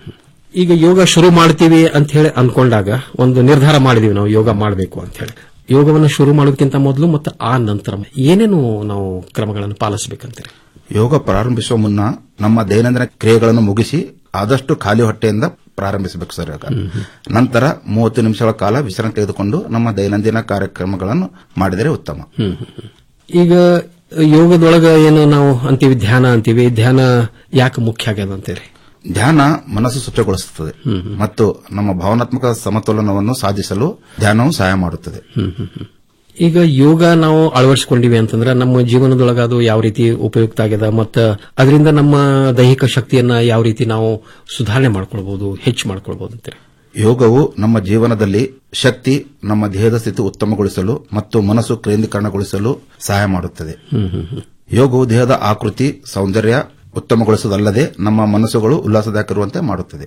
ಈಗ ಯೋಗ ಶುರು ಮಾಡ್ತೀವಿ ಅಂತ ಹೇಳಿ ಅನ್ಕೊಂಡಾಗ ಒಂದು ನಿರ್ಧಾರ ಮಾಡಿದೀವಿ ನಾವು ಯೋಗ ಮಾಡಬೇಕು ಅಂತ ಹೇಳಿ ಯೋಗವನ್ನು ಶುರು ಮಾಡೋದಕ್ಕಿಂತ ಮೊದಲು ಮತ್ತು ಆ ನಂತರ ಏನೇನು ನಾವು ಕ್ರಮಗಳನ್ನು ಪಾಲಿಸಬೇಕಂತೀರಿ ಯೋಗ ಪ್ರಾರಂಭಿಸುವ ಮುನ್ನ ನಮ್ಮ ದೈನಂದಿನ ಕ್ರಿಯೆಗಳನ್ನು ಮುಗಿಸಿ ಆದಷ್ಟು ಖಾಲಿ ಹೊಟ್ಟೆಯಿಂದ ಪ್ರಾರಂಭಿಸಬೇಕು ಸರ್ ಯೋಗ ನಂತರ ಮೂವತ್ತು ನಿಮಿಷಗಳ ಕಾಲ ವಿಶ್ರಾಂತಿ ತೆಗೆದುಕೊಂಡು ನಮ್ಮ ದೈನಂದಿನ ಕಾರ್ಯಕ್ರಮಗಳನ್ನು ಮಾಡಿದರೆ ಉತ್ತಮ ಹ್ಮ್ ಹ್ಮ್ ಹ್ಮ್. ಈಗ ಯೋಗದೊಳಗ ಏನು ನಾವು ಅಂತೀವಿ ಧ್ಯಾನ ಅಂತೀವಿ ಧ್ಯಾನ ಯಾಕೆ ಮುಖ್ಯ ಆಗ್ಯದ ಅಂತೀರಿ ಧ್ಯಾನ ಮನಸ್ಸು ಸ್ವಚ್ಛಗೊಳಿಸುತ್ತದೆ ಮತ್ತು ನಮ್ಮ ಭಾವನಾತ್ಮಕ ಸಮತೋಲನವನ್ನು ಸಾಧಿಸಲು ಧ್ಯಾನವು ಸಹಾಯ ಮಾಡುತ್ತದೆ ಹ್ಮ್ ಹ್ಮ್ ಹ್ಮ್. ಈಗ ಯೋಗ ನಾವು ಅಳವಡಿಸಿಕೊಂಡಿವಿ ಅಂತಂದ್ರೆ ನಮ್ಮ ಜೀವನದೊಳಗ ಅದು ಯಾವ ರೀತಿ ಉಪಯುಕ್ತ ಆಗ್ಯದ ಮತ್ತು ಅದರಿಂದ ನಮ್ಮ ದೈಹಿಕ ಶಕ್ತಿಯನ್ನ ಯಾವ ರೀತಿ ನಾವು ಸುಧಾರಣೆ ಮಾಡ್ಕೊಳ್ಬಹುದು ಹೆಚ್ಚು ಮಾಡ್ಕೊಳ್ಬಹುದು ಅಂತೀರಿ ಯೋಗವು ನಮ್ಮ ಜೀವನದಲ್ಲಿ ಶಕ್ತಿ ನಮ್ಮ ದೇಹದ ಸ್ಥಿತಿ ಉತ್ತಮಗೊಳಿಸಲು ಮತ್ತು ಮನಸ್ಸು ಕೇಂದ್ರೀಕರಣಗೊಳಿಸಲು ಸಹಾಯ ಮಾಡುತ್ತದೆ ಹ್ಮ್ ಹ್ಮ್ ಹ್ಮ್. ಯೋಗವು ದೇಹದ ಆಕೃತಿ ಸೌಂದರ್ಯ ಉತ್ತಮಗೊಳಿಸುವುದಲ್ಲದೆ ನಮ್ಮ ಮನಸ್ಸುಗಳು ಉಲ್ಲಾಸದಾಯಕರುವಂತೆ ಮಾಡುತ್ತದೆ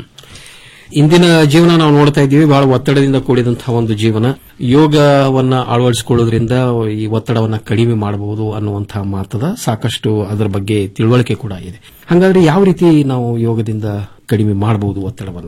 ಇಂದಿನ ಜೀವನ ನಾವು ನೋಡ್ತಾ ಇದ್ದೀವಿ ಬಹಳ ಒತ್ತಡದಿಂದ ಕೂಡಿದಂತಹ ಒಂದು ಜೀವನ ಯೋಗವನ್ನ ಅಳವಡಿಸಿಕೊಳ್ಳೋದ್ರಿಂದ ಈ ಒತ್ತಡವನ್ನ ಕಡಿಮೆ ಮಾಡಬಹುದು ಅನ್ನುವಂತಹ ಮಾತದ ಸಾಕಷ್ಟು ಅದರ ಬಗ್ಗೆ ತಿಳುವಳಿಕೆ ಕೂಡ ಇದೆ ಹಾಗಾದ್ರೆ ಯಾವ ರೀತಿ ನಾವು ಯೋಗದಿಂದ ಕಡಿಮೆ ಮಾಡಬಹುದು ಒತ್ತಡವನ್ನ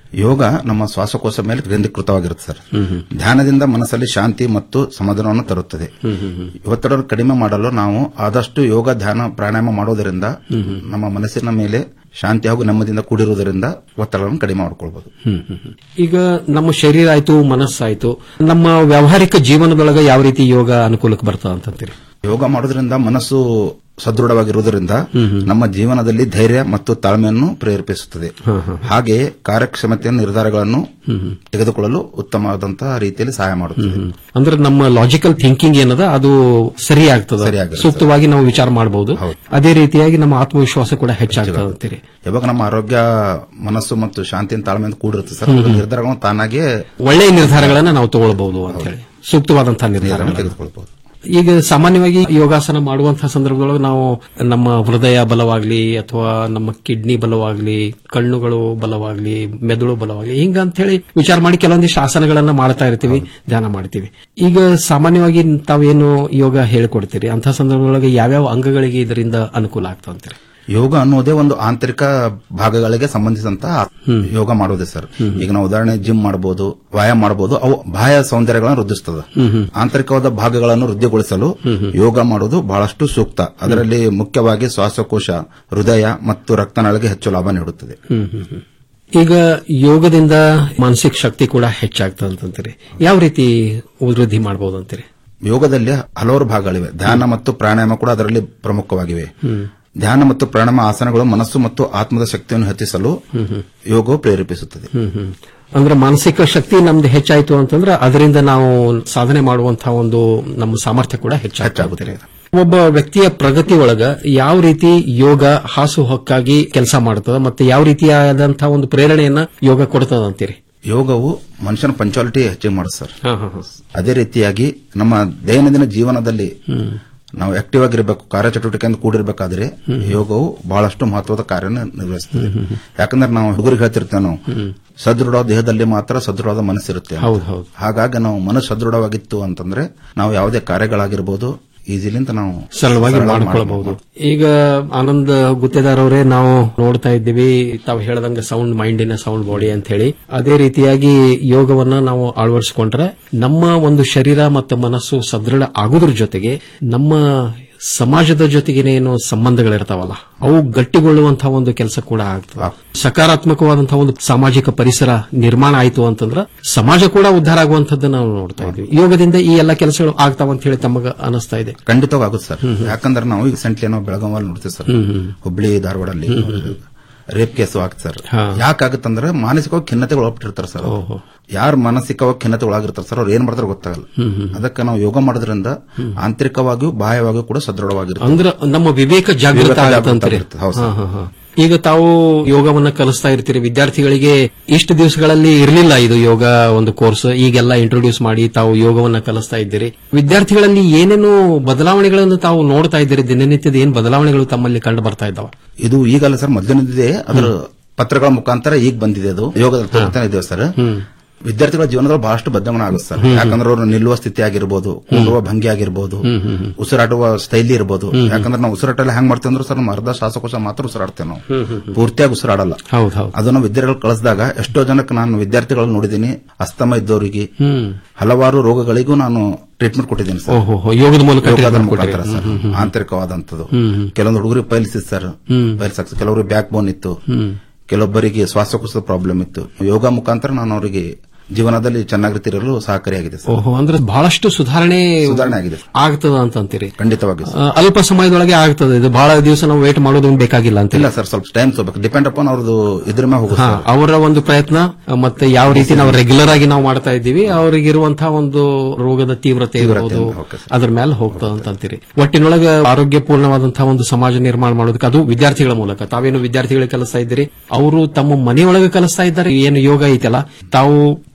ಯೋಗ ನಮ್ಮ ಶ್ವಾಸಕೋಶ ಮೇಲೆ ಕೇಂದ್ರೀಕೃತವಾಗಿರುತ್ತೆ ಸರ್ ಧ್ಯಾನದಿಂದ ಮನಸ್ಸಲ್ಲಿ ಶಾಂತಿ ಮತ್ತು ಸಮಾಧಾನವನ್ನು ತರುತ್ತದೆ ಒತ್ತಡ ಕಡಿಮೆ ಮಾಡಲು ನಾವು ಆದಷ್ಟು ಯೋಗ ಧ್ಯಾನ ಪ್ರಾಣಾಯಾಮ ಮಾಡೋದರಿಂದ ನಮ್ಮ ಮನಸ್ಸಿನ ಮೇಲೆ ಶಾಂತಿ ಹಾಗೂ ನೆಮ್ಮದಿಯಿಂದ ಕೂಡಿರುವುದರಿಂದ ಒತ್ತಡವನ್ನು ಕಡಿಮೆ ಮಾಡ್ಕೊಳ್ಬಹುದು ಹ್ಮ್, ಹ್ಮ್, ಹ್ಮ್. ಈಗ ನಮ್ಮ ಶರೀರ ಆಯ್ತು ಮನಸ್ಸಾಯ್ತು ನಮ್ಮ ವ್ಯಾವಹಾರಿಕ ಜೀವನದೊಳಗ ಯಾವ ರೀತಿ ಯೋಗ ಅನುಕೂಲಕ್ಕೆ ಬರ್ತದ ಅಂತಂತೀರಿ ಯೋಗ ಮಾಡೋದ್ರಿಂದ ಮನಸ್ಸು ಸದೃಢವಾಗಿರುವುದರಿಂದ ನಮ್ಮ ಜೀವನದಲ್ಲಿ ಧೈರ್ಯ ಮತ್ತು ತಾಳ್ಮೆಯನ್ನು ಪ್ರೇರೇಪಿಸುತ್ತದೆ ಹಾಗೆಯೇ ಕಾರ್ಯಕ್ಷಮತೆಯ ನಿರ್ಧಾರಗಳನ್ನು ತೆಗೆದುಕೊಳ್ಳಲು ಉತ್ತಮವಾದಂತಹ ರೀತಿಯಲ್ಲಿ ಸಹಾಯ ಮಾಡುತ್ತದೆ ಅಂದ್ರೆ ನಮ್ಮ ಲಾಜಿಕಲ್ ಥಿಂಕಿಂಗ್ ಏನದ ಅದು ಸರಿ ಆಗ್ತದ ಸರಿಯಾಗುತ್ತೆ, ಸೂಕ್ತವಾಗಿ ನಾವು ವಿಚಾರ ಮಾಡಬಹುದು ಅದೇ ರೀತಿಯಾಗಿ ನಮ್ಮ ಆತ್ಮವಿಶ್ವಾಸ ಕೂಡ ಹೆಚ್ಚಾಗ್ತದೆ ಅಂತೀರಿ ಯಾವಾಗ ನಮ್ಮ ಆರೋಗ್ಯ ಮನಸ್ಸು ಮತ್ತು ಶಾಂತಿಯ ತಾಳ್ಮೆಯಿಂದ ಕೂಡಿರುತ್ತೆ ಸರ್ ಅದು ನಿರ್ಧಾರಗಳನ್ನು ತಾನಾಗಿಯೇ ಒಳ್ಳೆಯ ನಿರ್ಧಾರಗಳನ್ನ ನಾವು ತಗೊಳ್ಬಹುದು ಅಂತ ಹೇಳಿ ಸೂಕ್ತವಾದಂತಹ ನಿರ್ಧಾರ ತೆಗೆದುಕೊಳ್ಬಹುದು ಈಗ ಸಾಮಾನ್ಯವಾಗಿ ಯೋಗಾಸನ ಮಾಡುವಂತಹ ಸಂದರ್ಭದೊಳಗೆ ನಾವು ನಮ್ಮ ಹೃದಯ ಬಲವಾಗ್ಲಿ ಅಥವಾ ನಮ್ಮ ಕಿಡ್ನಿ ಬಲವಾಗ್ಲಿ ಕಣ್ಣುಗಳು ಬಲವಾಗ್ಲಿ ಮೆದುಳು ಬಲವಾಗ್ಲಿ ಹಿಂಗ ಅಂತ ಹೇಳಿ ವಿಚಾರ ಮಾಡಿ ಕೆಲವೊಂದಿಷ್ಟು ಆಸನಗಳನ್ನ ಮಾಡ್ತಾ ಇರ್ತೀವಿ ಧ್ಯಾನ ಮಾಡ್ತೀವಿ ಈಗ ಸಾಮಾನ್ಯವಾಗಿ ತಾವೇನು ಯೋಗ ಹೇಳಿಕೊಡ್ತೀರಿ ಅಂತಹ ಸಂದರ್ಭದೊಳಗೆ ಯಾವ್ಯಾವ ಅಂಗಗಳಿಗೆ ಇದರಿಂದ ಅನುಕೂಲ ಆಗ್ತದೆ ಅಂತೀರಿ ಯೋಗ ಅನ್ನೋದೇ ಒಂದು ಆಂತರಿಕ ಭಾಗಗಳಿಗೆ ಸಂಬಂಧಿಸಿದಂತ ಯೋಗ ಮಾಡೋದೇ ಸರ್ ಈಗ ನಾವು ಉದಾಹರಣೆ ಜಿಮ್ ಮಾಡಬಹುದು ವ್ಯಾಯಾಮ ಮಾಡಬಹುದು ಅವು ಬಾಹ್ಯ ಸೌಂದರ್ಯಗಳನ್ನು ವೃದ್ಧಿಸ್ತದೆ ಆಂತರಿಕವಾದ ಭಾಗಗಳನ್ನು ವೃದ್ಧಿಗೊಳಿಸಲು ಯೋಗ ಮಾಡೋದು ಬಹಳಷ್ಟು ಸೂಕ್ತ ಅದರಲ್ಲಿ ಮುಖ್ಯವಾಗಿ ಶ್ವಾಸಕೋಶ ಹೃದಯ ಮತ್ತು ರಕ್ತನಾಳಗೆ ಹೆಚ್ಚು ಲಾಭ ನೀಡುತ್ತದೆ ಹ್ಮ್ ಹ್ಮ್ ಹ್ಮ್. ಈಗ ಯೋಗದಿಂದ ಮಾನಸಿಕ ಶಕ್ತಿ ಕೂಡ ಹೆಚ್ಚಾಗ್ತದೆ ಅಂತಂತೀರಿ ಯಾವ ರೀತಿ ವೃದ್ಧಿ ಮಾಡಬಹುದು ಅಂತೀರಿ ಯೋಗದಲ್ಲಿ ಹಲವಾರು ಭಾಗಗಳಿವೆ ಧ್ಯಾನ ಮತ್ತು ಪ್ರಾಣಾಯಾಮ ಕೂಡ ಅದರಲ್ಲಿ ಪ್ರಮುಖವಾಗಿವೆ ಧ್ಯಾನ ಮತ್ತು ಪ್ರಾಣಾಯಾಮ ಆಸನಗಳು ಮನಸ್ಸು ಮತ್ತು ಆತ್ಮದ ಶಕ್ತಿಯನ್ನು ಹೆಚ್ಚಿಸಲು ಯೋಗವು ಪ್ರೇರೇಪಿಸುತ್ತದೆ ಹ್ಮ್ ಹ್ಮ್. ಅಂದ್ರೆ ಮಾನಸಿಕ ಶಕ್ತಿ ನಮ್ದು ಹೆಚ್ಚಾಯ್ತು ಅಂತಂದ್ರೆ ಅದರಿಂದ ನಾವು ಸಾಧನೆ ಮಾಡುವಂತಹ ಒಂದು ನಮ್ಮ ಸಾಮರ್ಥ್ಯ ಕೂಡ ಹೆಚ್ಚಾಗುತ್ತೆ ಒಬ್ಬ ವ್ಯಕ್ತಿಯ ಪ್ರಗತಿ ಒಳಗ ಯಾವ ರೀತಿ ಯೋಗ ಹಾಸು ಹೊಕ್ಕಾಗಿ ಕೆಲಸ ಮಾಡ್ತದ ಮತ್ತೆ ಯಾವ ರೀತಿಯಾದಂತಹ ಒಂದು ಪ್ರೇರಣೆಯನ್ನ ಯೋಗ ಕೊಡ್ತದ ಅಂತೀರಿ ಯೋಗವು ಮನುಷ್ಯನ ಪಂಚಾಲಿಟಿ ಹೆಚ್ಚಿಗೆ ಮಾಡುತ್ತೆ ಸರ್ ಅದೇ ರೀತಿಯಾಗಿ ನಮ್ಮ ದೈನಂದಿನ ಜೀವನದಲ್ಲಿ ನಾವು ಆಕ್ಟಿವ್ ಆಗಿರಬೇಕು ಕಾರ್ಯಚಟುವಟಿಕೆಯಿಂದ ಕೂಡಿರಬೇಕಾದ್ರೆ ಯೋಗವು ಬಹಳಷ್ಟು ಮಹತ್ವದ ಕಾರ್ಯ ನಿರ್ವಹಿಸುತ್ತದೆ ಯಾಕಂದ್ರೆ ನಾವು ಹುಡುಗರಿಗೆ ಹೇಳ್ತಿರ್ತೇವೆ ನಾವು ಸದೃಢ ದೇಹದಲ್ಲಿ ಮಾತ್ರ ಸದೃಢವಾದ ಮನಸ್ಸಿರುತ್ತೆ ಹೌದು ಹೌದು ಹಾಗಾಗಿ ನಾವು ಮನಸ್ಸು ಸದೃಢವಾಗಿತ್ತು ಅಂತಂದ್ರೆ ನಾವು ಯಾವುದೇ ಕಾರ್ಯಗಳಾಗಿರ್ಬೋದು ಈಸಿಲಿಂತ ನಾವು ಸರಳವಾಗಿ ಸರಳವಾಗಿ ಮಾಡ್ಕೊಳ್ಬಹುದು ಈಗ ಆನಂದ್ ಗುತ್ತೇದಾರ್ ಅವರೇ ನಾವು ನೋಡ್ತಾ ಇದ್ದೀವಿ ತಾವು ಹೇಳದಂಗ ಸೌಂಡ್ ಮೈಂಡಿನ ಸೌಂಡ್ ಬಾಡಿ ಅಂತ ಹೇಳಿ ಅದೇ ರೀತಿಯಾಗಿ ಯೋಗವನ್ನ ನಾವು ಅಳವಡಿಸಿಕೊಂಡ್ರೆ ನಮ್ಮ ಒಂದು ಶರೀರ ಮತ್ತು ಮನಸ್ಸು ಸದೃಢ ಆಗೋದ್ರ ಜೊತೆಗೆ ನಮ್ಮ ಸಮಾಜದ ಜೊತೆಗೇನೆ ಏನು ಸಂಬಂಧಗಳಿರ್ತಾವಲ್ಲ ಅವು ಗಟ್ಟಿಗೊಳ್ಳುವಂತಹ ಒಂದು ಕೆಲಸ ಕೂಡ ಆಗ್ತದೆ ಸಕಾರಾತ್ಮಕವಾದಂತಹ ಒಂದು ಸಾಮಾಜಿಕ ಪರಿಸರ ನಿರ್ಮಾಣ ಆಯಿತು ಅಂತಂದ್ರೆ ಸಮಾಜ ಕೂಡ ಉದ್ಧಾರ ಆಗುವಂತದ್ದು ನಾವು ನೋಡ್ತಾ ಇದ್ವಿ ಯೋಗದಿಂದ ಈ ಎಲ್ಲ ಕೆಲಸಗಳು ಆಗ್ತಾವಂತ ಹೇಳಿ ತಮಗ ಅನಿಸ್ತಾ ಇದೆ ಖಂಡಿತವಾಗಿ ಆಗುತ್ತೆ ಸರ್ ಯಾಕಂದ್ರೆ ನಾವು ಈಗ ಸೆಂಟ್ಲಿ ನಾವು ಬೆಳಗಾವಲ್ಲಿ ನೋಡ್ತೀವಿ ಸರ್ ಹ್ಮ್, ಹ್ಮ್. ಹುಬ್ಳಿ ಧಾರವಾಡಲ್ಲಿ ರೇಪ್ ಕೇಸು ಆಗ್ತದೆ ಸರ್ ಹಾ. ಯಾಕಾಗತ್ತಂದ್ರೆ ಮಾನಸಿಕವಾಗಿ ಖಿನ್ನತೆಗೆ ಒಳಪಟ್ಟಿರ್ತಾರೆ ಸರ್ ಯಾರು ಮಾನಸಿಕವಾಗಿ ಖಿನ್ನತೆ ಒಳಗಿರ್ತಾರೆ ಸರ್ ಅವ್ರು ಏನ್ ಮಾಡ್ತಾರೆ ಗೊತ್ತಾಗಲ್ಲ ಹ್ಮ್, ಹ್ಮ್. ಅದಕ್ಕೆ ನಾವು ಯೋಗ ಮಾಡೋದ್ರಿಂದ ಆಂತರಿಕವಾಗಿಯೂ ಬಾಹ್ಯವಾಗಿಯೂ ಕೂಡ ಸದೃಢವಾಗಿರುತ್ತೆ ಅಂದ್ರೆ ನಮ್ಮ ವಿವೇಕ ಜಾಗೃತ ವಿವೇಕ ಜಾಗೃತ ಆಗತ್ತಂತೀರಿ ಆಗಿರುತ್ತೆ. ಹೌದು ಸರ್. ಹಾ, ಹಾ, ಹಾ. ಈಗ ತಾವು ಯೋಗವನ್ನ ಕಲಿಸ್ತಾ ಇರ್ತೀರಿ ವಿದ್ಯಾರ್ಥಿಗಳಿಗೆ ಇಷ್ಟು ದಿವಸಗಳಲ್ಲಿ ಇರಲಿಲ್ಲ ಇದು ಯೋಗ ಒಂದು ಕೋರ್ಸ್ ಈಗೆಲ್ಲ ಇಂಟ್ರೊಡ್ಯೂಸ್ ಮಾಡಿ ತಾವು ಯೋಗವನ್ನ ಕಲಿಸ್ತಾ ಇದ್ದೀರಿ ವಿದ್ಯಾರ್ಥಿಗಳಲ್ಲಿ ಏನೇನು ಬದಲಾವಣೆಗಳನ್ನು ತಾವು ನೋಡ್ತಾ ಇದ್ದೀರಿ ದಿನನಿತ್ಯದ ಏನ್ ಬದಲಾವಣೆಗಳು ತಮ್ಮಲ್ಲಿ ಕಂಡು ಬರ್ತಾ ಇದ್ದಾವ ಇದು ಈಗಲ್ಲ ಸರ್ ಮೊದಲಿನದಿದೆ ಅದರ ಪತ್ರಗಳ ಮುಖಾಂತರ ಈಗ ಬಂದಿದೆ ಅದು ಯೋಗದಲ್ಲಿ ತೋರ್ತಾನೆ ಇದ್ದೇವೆ ಸರ್ ವಿದ್ಯಾರ್ಥಿಗಳ ಜೀವನದಲ್ಲಿ ಬಹಳಷ್ಟು ಬದಲಾವಣೆ ಆಗುತ್ತೆ ಸರ್ ಹ್ಮ್. ಯಾಕಂದ್ರೆ ಅವರು ನಿಲ್ಲುವ ಸ್ಥಿತಿ ಆಗಿರ್ಬೋದು ಕೂಡುವ ಭಂಗಿ ಆಗಿರ್ಬೋದು ಹ್ಮ್, ಹ್ಮ್, ಹ್ಮ್. ಉಸಿರಾಡುವ ಸ್ಟೈಲಿ ಇರ್ಬೋದು ಹ್ಮ್. ಯಾಕಂದ್ರೆ ನಾವು ಉಸಿರಾಟಲ್ಲಿ ಹೆಂಗ್ ಮಾಡ್ತೇವೆ ಅಂದ್ರೆ ಸರ್ ನಮ್ಮ ಅರ್ಧ ಶ್ವಾಸಕೋಶ ಮಾತ್ರ ಉಸಿರಾಡ್ತೇವೆ ನಾವು ಹ್ಮ್, ಹ್ಮ್, ಹ್ಮ್. ಪೂರ್ತಿಯಾಗಿ ಉಸಿರಾಡಲ್ಲ ಹೌದು ಹೌದು ಅದನ್ನು ವಿದ್ಯಾರ್ಥಿಗಳು ಕಳಿಸಿದಾಗ ಎಷ್ಟೋ ಜನಕ್ಕೆ ನಾನು ವಿದ್ಯಾರ್ಥಿಗಳನ್ನು ನೋಡಿದ್ದೀನಿ ಅಸ್ತಮ ಇದ್ದವರಿಗೆ ಹ್ಮ್ ಹಲವಾರು ರೋಗಗಳಿಗೂ ನಾನು ಟ್ರೀಟ್ಮೆಂಟ್ ಕೊಟ್ಟಿದ್ದೀನಿ ಸರ್ ಓಹೋ, ಹೋ, ಯೋಗದ ಮೂಲಕ ಯೋಗದ treatment ಮುಖಾಂತರ ಕೊಟ್ಟಿರಿ. ಸರ್ ಹ್ಮ್, ಹ್ಮ್, ಹ್ಮ್. ಆಂತರಿಕವಾದಂಥದ್ದು ಹ್ಮ್, ಹ್ಮ್. ಕೆಲವೊಂದು ಹುಡುಗರಿಗೆ ಪೈಲ್ಸಿಸ್ ಸರ್ ಹ್ಮ್. ಪೈಲ್ಸ್ ಆಗ್ತದೆ ಕೆಲವರಿಗೆ ಬ್ಯಾಕ್ ಬೋನ್ ಇತ್ತು ಹ್ಮ್. ಕೆಲವೊಬ್ಬರಿಗೆ ಶ್ವಾಸಕೋಶದ ಪ್ರಾಬ್ಲಮ್ ಇತ್ತು ಯೋಗ ಮುಖಾಂತರ ನಾನು ಅವರಿಗೆ ಜೀವನದಲ್ಲಿ ಚೆನ್ನಾಗಿರ್ತಿರಲು ಸಹಕಾರಿಯಾಗಿದೆ ಸರ್ ಓಹೋ ಅಂದ್ರೆ ಬಹಳಷ್ಟು ಸುಧಾರಣೆ ಸುಧಾರಣೆ ಆಗಿದೆ ಆಗ್ತದ ಅಂತಂತೀರಿ ಖಂಡಿತವಾಗಿ ಆ, ಅಲ್ಪ ಸಮಯದೊಳಗೆ ಆಗ್ತದೆ ಇದು ಬಹಳ ದಿವಸ ನಾವು ವೇಟ್ ಮಾಡೋದು ಬೇಕಾಗಿಲ್ಲ ಅಂತ ಇಲ್ಲ ಸರ್ ಸ್ವಲ್ಪ ಟೈಮ್ ತಗೋಬೇಕು ಡಿಪೆಂಡ್ ಅಪಾನ್ ಅವ್ರದ್ದು ಇದ್ರ ಮೇಲೆ ಹೋಗುತ್ತೆ ಹಾ, ಸರ್. ಅವರ ಒಂದು ಪ್ರಯತ್ನ ಆ, ಮತ್ತೆ ಯಾವ ರೀತಿ ನಾವು ರೆಗ್ಯುಲರ್ ಆಗಿ ನಾವು ಮಾಡ್ತಾ ಇದ್ದೀವಿ ಅವರಿಗಿರುವಂತಹ ಒಂದು ರೋಗದ ತೀವ್ರತೆ ಇರಬಹುದು ಅದ್ರ ಮೇಲೆ ಹೋಗ್ತದ ಅಂತ ಅಂತೀರಿ ಒಟ್ಟಿನೊಳಗೆ ಆರೋಗ್ಯಪೂರ್ಣವಾದಂತಹ ಒಂದು ಸಮಾಜ ನಿರ್ಮಾಣ ಮಾಡೋದಕ್ಕೆ ಅದು ವಿದ್ಯಾರ್ಥಿಗಳ ಮೂಲಕ ತಾವೇನು ವಿದ್ಯಾರ್ಥಿಗಳಿಗೆ ಕಲಿಸ್ತಾ ಇದ್ದೀರಿ ಅವರು ತಮ್ಮ ಮನೆಯೊಳಗೆ ಕಲಿಸ್ತಾ ಇದ್ದಾರೆ ಏನು ಯೋಗ ಐತಲ್ಲ ತಾವು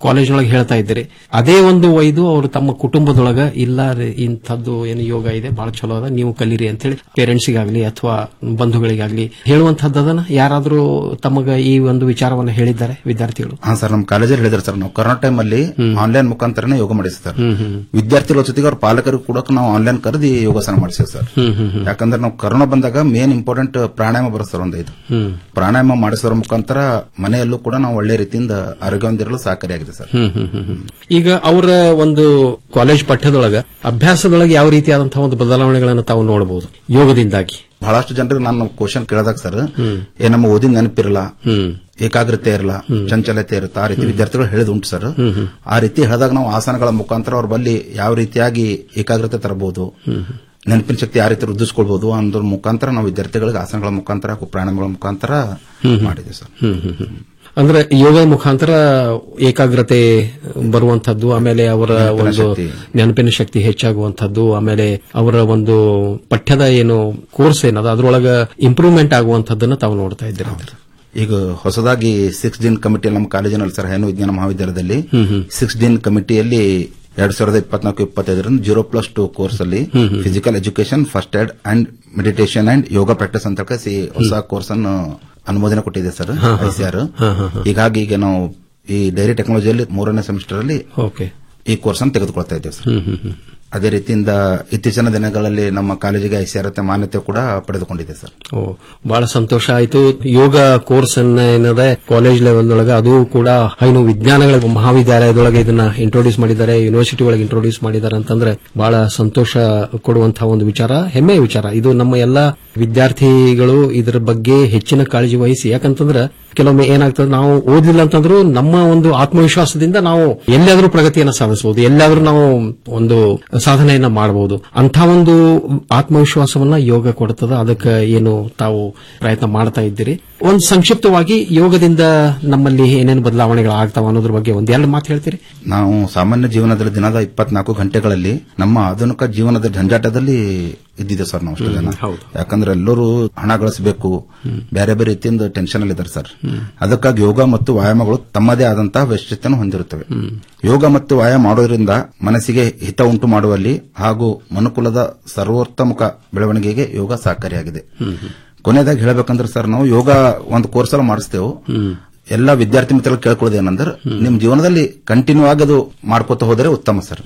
ಕಾಲೇಜ್ನೊಳಗೆ ಹೇಳ್ತಾ ಇದ್ದೀರಿ ಅದೇ ಒಂದು ಒಯ್ದು ಅವರು ತಮ್ಮ ಕುಟುಂಬದೊಳಗ ಇಲ್ಲ ರೀ, ಇಂಥದ್ದು ಏನು ಯೋಗ ಇದೆ ಬಹಳ ಚಲೋ ಅದ ನೀವು ಕಲೀರಿ ಅಂತೇಳಿ ಪೇರೆಂಟ್ಸಿಗಾಗ್ಲಿ ಅಥವಾ ಬಂಧುಗಳಿಗಾಗ್ಲಿ ಹೇಳುವಂತಹದ್ದನ್ನ ಯಾರಾದ್ರೂ ತಮಗ ಈ ಒಂದು ವಿಚಾರವನ್ನು ಹೇಳಿದ್ದಾರೆ ವಿದ್ಯಾರ್ಥಿಗಳು ಹಾ ಸರ್ ನಮ್ಮ ಕಾಲೇಜಲ್ಲಿ ಹೇಳಿದ್ರು ಸರ್ ನಾವು ಕೊರೋನಾ ಟೈಮ್ ಅಲ್ಲಿ ಆನ್ಲೈನ್ ಮುಖಾಂತರನೇ ಯೋಗ ಮಾಡಿಸಿ ಸರ್ ವಿದ್ಯಾರ್ಥಿಗಳ ಜೊತೆಗೆ ಅವ್ರ ಪಾಲಕರಿಗೂ ಕೂಡ ನಾವು ಆನ್ಲೈನ್ ಕರೆದಿ ಯೋಗಾಸನ ಮಾಡಿಸಿವಿ ಸರ್ ಯಾಕಂದ್ರೆ ನಾವು ಕರೋನಾ ಬಂದಾಗ ಮೇನ್ ಇಂಪಾರ್ಟೆಂಟ್ ಪ್ರಾಣಾಯಾಮ ಬರುತ್ತೆ ಸರ್ ಒಂದು ಇದು ಪ್ರಾಣಾಯಾಮ ಮಾಡಿಸೋದ್ರ ಮುಖಾಂತರ ಮನೆಯಲ್ಲೂ ಕೂಡ ನಾವು ಒಳ್ಳೆ ರೀತಿಯಿಂದ ಆರೋಗ್ಯವಂತಿರಲು ಸಹಕಾರಿಯಾಗಿದೆ ಸರ್ ಹ್ಮ್ ಹ್ಮ್ ಹ್ಮ್ ಹ್ಮ್. ಈಗ ಅವರ ಒಂದು ಕಾಲೇಜ್ ಪಠ್ಯದೊಳಗ ಅಭ್ಯಾಸದೊಳಗೆ ಯಾವ ರೀತಿಯಾದಂತಹ ಒಂದು ಬದಲಾವಣೆಗಳನ್ನು ತಾವು ನೋಡಬಹುದು ಯೋಗದಿಂದಾಗಿ ಬಹಳಷ್ಟು ಜನರಿಗೆ ನಾನು ಕ್ವಶನ್ ಕೇಳಿದಾಗ ಸರ್ ಏ ನಮ್ಮ ಓದಿನ ನೆನಪಿರಲ್ಲ ಏಕಾಗ್ರತೆ ಇರಲ್ಲ ಚಂಚಲತೆ ಇರುತ್ತೆ ಆ ರೀತಿ ವಿದ್ಯಾರ್ಥಿಗಳು ಹೇಳಿದ್ ಉಂಟು ಸರ್ ಆ ರೀತಿ ಹೇಳಿದಾಗ ನಾವು ಆಸನಗಳ ಮುಖಾಂತರ ಅವ್ರ ಬಲ್ಲಿ ಯಾವ ರೀತಿಯಾಗಿ ಏಕಾಗ್ರತೆ ತರಬಹುದು ನೆನಪಿನ ಶಕ್ತಿ ಯಾವ ರೀತಿ ವೃದ್ಧಿಸ್ಕೊಳ್ಬಹುದು ಅನ್ನೋದ್ರ ಮುಖಾಂತರ ನಾವು ವಿದ್ಯಾರ್ಥಿಗಳಿಗೆ ಆಸನಗಳ ಮುಖಾಂತರ ಹಾಗೂ ಪ್ರಾಣಾಯಾಮಗಳ ಮುಖಾಂತರ ಮಾಡಿದೆ ಸರ್ ಹ್ಮ್ ಹ್ಮ್ ಹ್ಮ್. ಅಂದ್ರೆ ಯೋಗದ ಮುಖಾಂತರ ಏಕಾಗ್ರತೆ ಬರುವಂತದ್ದು ಆಮೇಲೆ ಅವರ ನೆನಪಿನ ಒಂದು ಶಕ್ತಿ. ನೆನಪಿನ ಶಕ್ತಿ ಹೆಚ್ಚಾಗುವಂತದ್ದು ಆಮೇಲೆ ಅವರ ಒಂದು ಪಠ್ಯದ ಏನು ಕೋರ್ಸ್ ಏನದ ಅದರೊಳಗ ಇಂಪ್ರೂವ್ಮೆಂಟ್ ಆಗುವಂತದ್ದನ್ನ ತಾವು ನೋಡ್ತಾ ಇದ್ದೀರಾ ಈಗ ಹೊಸದಾಗಿ ಸಿಕ್ಸ್ ದಿನ್ ಕಮಿಟಿ ನಮ್ಮ ಕಾಲೇಜಿನಲ್ಲಿ ಸರ್ ಹೇನು ವಿಜ್ಞಾನ ಮಹಾವಿದ್ಯಾಲಯದಲ್ಲಿ ಹ್ಮ್ ಹ್ಮ್. ಸಿಕ್ಸ್ ದಿನ್ ಕಮಿಟಿಯಲ್ಲಿ ಎರಡ್ ಸಾವಿರದ ಇಪ್ಪತ್ನಾಲ್ಕು ಇಪ್ಪತ್ತೈದರಿಂದ ಜೀರೋ ಪ್ಲಸ್ ಟು ಕೋರ್ಸ್ ಅಲ್ಲಿ ಹ್ಮ್ ಹ್ಮ್. Physical education first aid and meditation and yoga practice ಅಂತ ಕಳಿಸಿ ಹೊಸ ಕೋರ್ಸ್ ಅನ್ನು ಅನುಮೋದನೆ ಕೊಟ್ಟಿದೆ ಸರ್ ಹಾ, ಹಾ, ಐಸಿಆರ್ ಹಾ, ಹಾ, ಹಾ. ಹೀಗಾಗಿ ಈಗ ನಾವು ಈ ಡೈರಿ ಟೆಕ್ನಾಲಜಿಯಲ್ಲಿ ಮೂರನೇ ಸೆಮಿಸ್ಟರ್ ಅಲ್ಲಿ ಓಕೆ ಈ ಕೋರ್ಸ್ ಅನ್ನು ತೆಗೆದುಕೊಳ್ತಾ ಇದ್ದೇವೆ ಸರ್ ಹ್ಮ್ ಹ್ಮ್ ಹ್ಮ್. ಅದೇ ರೀತಿಯಿಂದ ಇತ್ತೀಚಿನ ದಿನಗಳಲ್ಲಿ ನಮ್ಮ ಕಾಲೇಜಿಗೆ ಐಸಿಆರ್ ಮಾನ್ಯತೆ ಕೂಡ ಪಡೆದುಕೊಂಡಿದೆ ಸರ್ ಓ ಬಹಳ ಸಂತೋಷ ಆಯ್ತು ಯೋಗ ಕೋರ್ಸ್ ಅನ್ನ ಏನದೆ ಕಾಲೇಜ್ ಲೆವೆಲ್ ಒಳಗ ಅದು ಕೂಡ ಏನು ವಿಜ್ಞಾನಗಳ ಮಹಾವಿದ್ಯಾಲಯದೊಳಗೆ ಇದನ್ನ ಇಂಟ್ರೊಡ್ಯೂಸ್ ಮಾಡಿದ್ದಾರೆ ಯೂನಿವರ್ಸಿಟಿ ಒಳಗೆ ಇಂಟ್ರೊಡ್ಯೂಸ್ ಮಾಡಿದ್ದಾರೆ ಅಂತಂದ್ರೆ ಬಹಳ ಸಂತೋಷ ಕೊಡುವಂತಹ ಒಂದು ವಿಚಾರ ಹೆಮ್ಮೆಯ ವಿಚಾರ ಇದು ನಮ್ಮ ಎಲ್ಲ ವಿದ್ಯಾರ್ಥಿಗಳು ಇದರ ಬಗ್ಗೆ ಹೆಚ್ಚಿನ ಕಾಳಜಿ ವಹಿಸಿ ಯಾಕಂತಂದ್ರೆ ಕೆಲವೊಮ್ಮೆ ಏನಾಗ್ತದೆ ನಾವು ಓದಿಲ್ಲ ಅಂತಂದ್ರೂ ನಮ್ಮ ಒಂದು ಆತ್ಮವಿಶ್ವಾಸದಿಂದ ನಾವು ಎಲ್ಲಾದ್ರೂ ಪ್ರಗತಿಯನ್ನು ಸಾಧಿಸಬಹುದು ಎಲ್ಲಾದ್ರೂ ನಾವು ಒಂದು ಸಾಧನೆಯನ್ನ ಮಾಡಬಹುದು ಅಂತ ಒಂದು ಆತ್ಮವಿಶ್ವಾಸವನ್ನ ಯೋಗ ಕೊಡ್ತದ ಅದಕ್ಕೆ ಏನು ತಾವು ಪ್ರಯತ್ನ ಮಾಡ್ತಾ ಇದ್ದೀರಿ ಒಂದು ಸಂಕ್ಷಿಪ್ತವಾಗಿ ಯೋಗದಿಂದ ನಮ್ಮಲ್ಲಿ ಏನೇನು ಬದಲಾವಣೆಗಳು ಆಗ್ತಾವ ಅನ್ನೋದ್ರ ಬಗ್ಗೆ ಒಂದೆರಡು ಮಾತು ಹೇಳ್ತೀರಿ ನಾವು ಸಾಮಾನ್ಯ ಜೀವನದಲ್ಲಿ ದಿನದ ಇಪ್ಪತ್ನಾಲ್ಕು ಗಂಟೆಗಳಲ್ಲಿ ನಮ್ಮ ಆಧುನಿಕ ಜೀವನದ ಜಂಜಾಟದಲ್ಲಿ ಇದ್ದಿದೆ ಸರ್ ನಾವು ಅಷ್ಟು ಜನ ಯಾಕಂದ್ರೆ ಎಲ್ಲರೂ ಹಣ ಗಳಿಸಬೇಕು ಬೇರೆ ಬೇರೆ ರೀತಿಯಿಂದ ಟೆನ್ಷನ್ ಅಲ್ಲಿ ಇದ್ದಾರೆ ಸರ್ ಅದಕ್ಕಾಗಿ ಯೋಗ ಮತ್ತು ವ್ಯಾಯಾಮಗಳು ತಮ್ಮದೇ ಆದಂತಹ ವೈಶಿಷ್ಟ್ಯವನ್ನು ಹೊಂದಿರುತ್ತವೆ ಯೋಗ ಮತ್ತು ವ್ಯಾಯಾಮ ಮಾಡೋದ್ರಿಂದ ಮನಸ್ಸಿಗೆ ಹಿತ ಉಂಟು ಮಾಡುವಲ್ಲಿ ಹಾಗೂ ಮನುಕುಲದ ಸರ್ವೋತ್ತಮಕ ಬೆಳವಣಿಗೆಗೆ ಯೋಗ ಸಹಕಾರಿಯಾಗಿದೆ ಕೊನೆಯದಾಗಿ ಹೇಳಬೇಕಂದ್ರೆ ಸರ್ ನಾವು ಯೋಗ ಒಂದು ಕೋರ್ಸ್ ಎಲ್ಲ ಮಾಡಿಸ್ತೇವೆ ಎಲ್ಲ ವಿದ್ಯಾರ್ಥಿ ಮಿತ್ರರು ಕೇಳ್ಕೊಳ್ಳೋದು ಏನಂದ್ರೆ ನಿಮ್ ಜೀವನದಲ್ಲಿ ಕಂಟಿನ್ಯೂ ಆಗಿ ಅದು ಮಾಡ್ಕೋತ ಹೋದರೆ ಉತ್ತಮ ಸರ್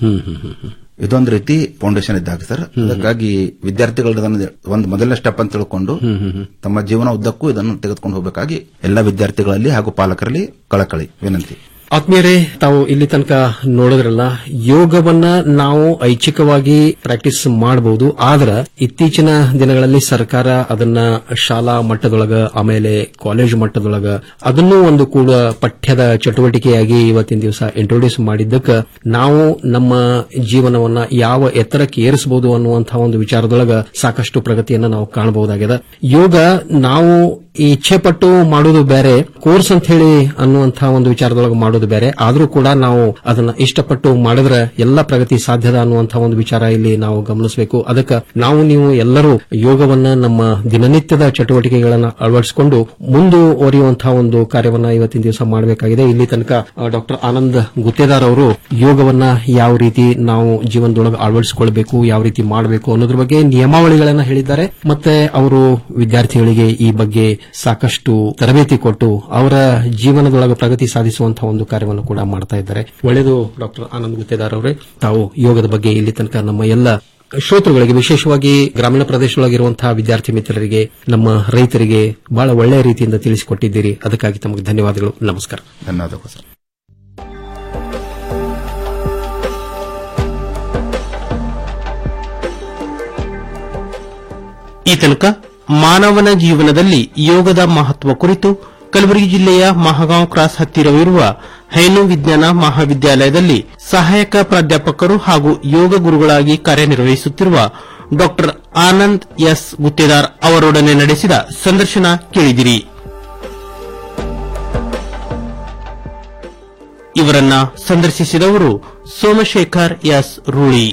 ಇದೊಂದು ರೀತಿ ಫೌಂಡೇಶನ್ ಇದ್ದಾಗ ಸರ್ ಅದಕ್ಕಾಗಿ ವಿದ್ಯಾರ್ಥಿಗಳು ಇದನ್ನು ಒಂದು ಮೊದಲನೇ ಸ್ಟೆಪ್ ಅಂತ ತಿಳ್ಕೊಂಡು ತಮ್ಮ ಜೀವನ ಉದ್ದಕ್ಕೂ ಇದನ್ನು ತೆಗೆದುಕೊಂಡು ಹೋಗಬೇಕಾಗಿ ಎಲ್ಲ ವಿದ್ಯಾರ್ಥಿಗಳಲ್ಲಿ ಹಾಗೂ ಪಾಲಕರಲ್ಲಿ ಕಳಕಳಿ ವಿನಂತಿ ಆತ್ಮೀಯರೇ ತಾವು ಇಲ್ಲಿ ತನಕ ನೋಡಿದ್ರಲ್ಲ ಯೋಗವನ್ನ ನಾವು ಐಚ್ಛಿಕವಾಗಿ ಪ್ರಾಕ್ಟೀಸ್ ಮಾಡಬಹುದು ಆದ್ರ ಇತ್ತೀಚಿನ ದಿನಗಳಲ್ಲಿ ಸರ್ಕಾರ ಅದನ್ನ ಶಾಲಾ ಮಟ್ಟದೊಳಗ ಆಮೇಲೆ ಕಾಲೇಜ್ ಮಟ್ಟದೊಳಗ ಅದನ್ನೂ ಒಂದು ಕೂಡ ಪಠ್ಯದ ಚಟುವಟಿಕೆಯಾಗಿ ಇವತ್ತಿನ ದಿವಸ ಇಂಟ್ರೊಡ್ಯೂಸ್ ಮಾಡಿದ್ದಕ್ಕ ನಾವು ನಮ್ಮ ಜೀವನವನ್ನ ಯಾವ ಎತ್ತರಕ್ಕೆ ಏರಿಸಬಹುದು ಅನ್ನುವಂತಹ ಒಂದು ವಿಚಾರದೊಳಗ ಸಾಕಷ್ಟು ಪ್ರಗತಿಯನ್ನ ನಾವು ಕಾಣಬಹುದಾಗಿದೆ ಯೋಗ ನಾವು ಇಚ್ಛೆ ಪಟ್ಟು ಮಾಡೋದು ಬೇರೆ ಕೋರ್ಸ್ ಅಂತ ಹೇಳಿ ಅನ್ನುವಂತಹ ಒಂದು ವಿಚಾರದೊಳಗೆ ಮಾಡೋದು ಬೇರೆ ಆದ್ರೂ ಕೂಡ ನಾವು ಅದನ್ನ ಇಷ್ಟಪಟ್ಟು ಮಾಡಿದ್ರೆ ಎಲ್ಲ ಪ್ರಗತಿ ಸಾಧ್ಯದ ಅನ್ನುವಂತಹ ಒಂದು ವಿಚಾರ ಇಲ್ಲಿ ನಾವು ಗಮನಿಸಬೇಕು ಅದಕ್ಕೆ ನಾವು ನೀವು ಎಲ್ಲರೂ ಯೋಗವನ್ನ ನಮ್ಮ ದಿನನಿತ್ಯದ ಚಟುವಟಿಕೆಗಳನ್ನ ಅಳವಡಿಸಿಕೊಂಡು ಮುಂದುವರಿಯುವಂತಹ ಒಂದು ಕಾರ್ಯವನ್ನ ಇವತ್ತಿನ ದಿವಸ ಮಾಡಬೇಕಾಗಿದೆ ಇಲ್ಲಿ ತನಕ ಡಾಕ್ಟರ್ ಆನಂದ್ ಗುತ್ತೇದಾರ್ ಅವರು ಯೋಗವನ್ನ ಯಾವ ರೀತಿ ನಾವು ಜೀವನದೊಳಗೆ ಅಳವಡಿಸಿಕೊಳ್ಬೇಕು ಯಾವ ರೀತಿ ಮಾಡಬೇಕು ಅನ್ನೋದ್ರ ಬಗ್ಗೆ ನಿಯಮಾವಳಿಗಳನ್ನ ಹೇಳಿದ್ದಾರೆ ಮತ್ತೆ ಅವರು ವಿದ್ಯಾರ್ಥಿಗಳಿಗೆ ಈ ಬಗ್ಗೆ ಸಾಕಷ್ಟು ತರಬೇತಿ ಕೊಟ್ಟು ಅವರ ಜೀವನದೊಳಗೆ ಪ್ರಗತಿ ಸಾಧಿಸುವಂತಹ ಒಂದು ಕಾರ್ಯವನ್ನು ಕೂಡ ಮಾಡ್ತಾ ಇದ್ದಾರೆ ಒಳ್ಳೆಯದು ಡಾಕ್ಟರ್ ಆನಂದ್ ಗುತ್ತೇದಾರ್ ಅವರೇ ತಾವು ಯೋಗದ ಬಗ್ಗೆ ಇಲ್ಲಿ ತನಕ ನಮ್ಮ ಎಲ್ಲ ಶ್ರೋತೃಗಳಿಗೆ ವಿಶೇಷವಾಗಿ ಗ್ರಾಮೀಣ ಪ್ರದೇಶದೊಳಗಿರುವಂತಹ ವಿದ್ಯಾರ್ಥಿ ಮಿತ್ರರಿಗೆ ನಮ್ಮ ರೈತರಿಗೆ ಬಹಳ ಒಳ್ಳೆಯ ರೀತಿಯಿಂದ ತಿಳಿಸಿಕೊಟ್ಟಿದ್ದೀರಿ ಅದಕ್ಕಾಗಿ ತಮಗೆ ಧನ್ಯವಾದಗಳು ನಮಸ್ಕಾರ ಧನ್ಯವಾದಗಳು ಸರ್ ಈ ತನಕ ಮಾನವನ ಜೀವನದಲ್ಲಿ ಯೋಗದ ಮಹತ್ವ ಕುರಿತು ಕಲಬುರಗಿ ಜಿಲ್ಲೆಯ ಮಹಗಾಂವ್ ಕ್ರಾಸ್ ಹತ್ತಿರವಿರುವ ಹೈನು ವಿಜ್ಞಾನ ಮಹಾವಿದ್ಯಾಲಯದಲ್ಲಿ ಸಹಾಯಕ ಪ್ರಾಧ್ಯಾಪಕರು ಹಾಗೂ ಯೋಗ ಗುರುಗಳಾಗಿ ಕಾರ್ಯನಿರ್ವಹಿಸುತ್ತಿರುವ ಡಾ ಆನಂದ್ ಎಸ್ ಗುತ್ತೇದಾರ್ ಅವರೊಡನೆ ನಡೆಸಿದ ಸಂದರ್ಶನ ಕೇಳಿದಿರಿ ಇವರನ್ನ ಸಂದರ್ಶಿಸಿದವರು ಸೋಮಶೇಖರ್ ಎಸ್ ರೂಳಿ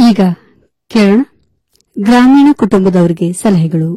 ಈಗ ಕೇಳೋಣ ಗ್ರಾಮೀಣ ಕುಟುಂಬದವರಿಗೆ ಸಲಹೆಗಳು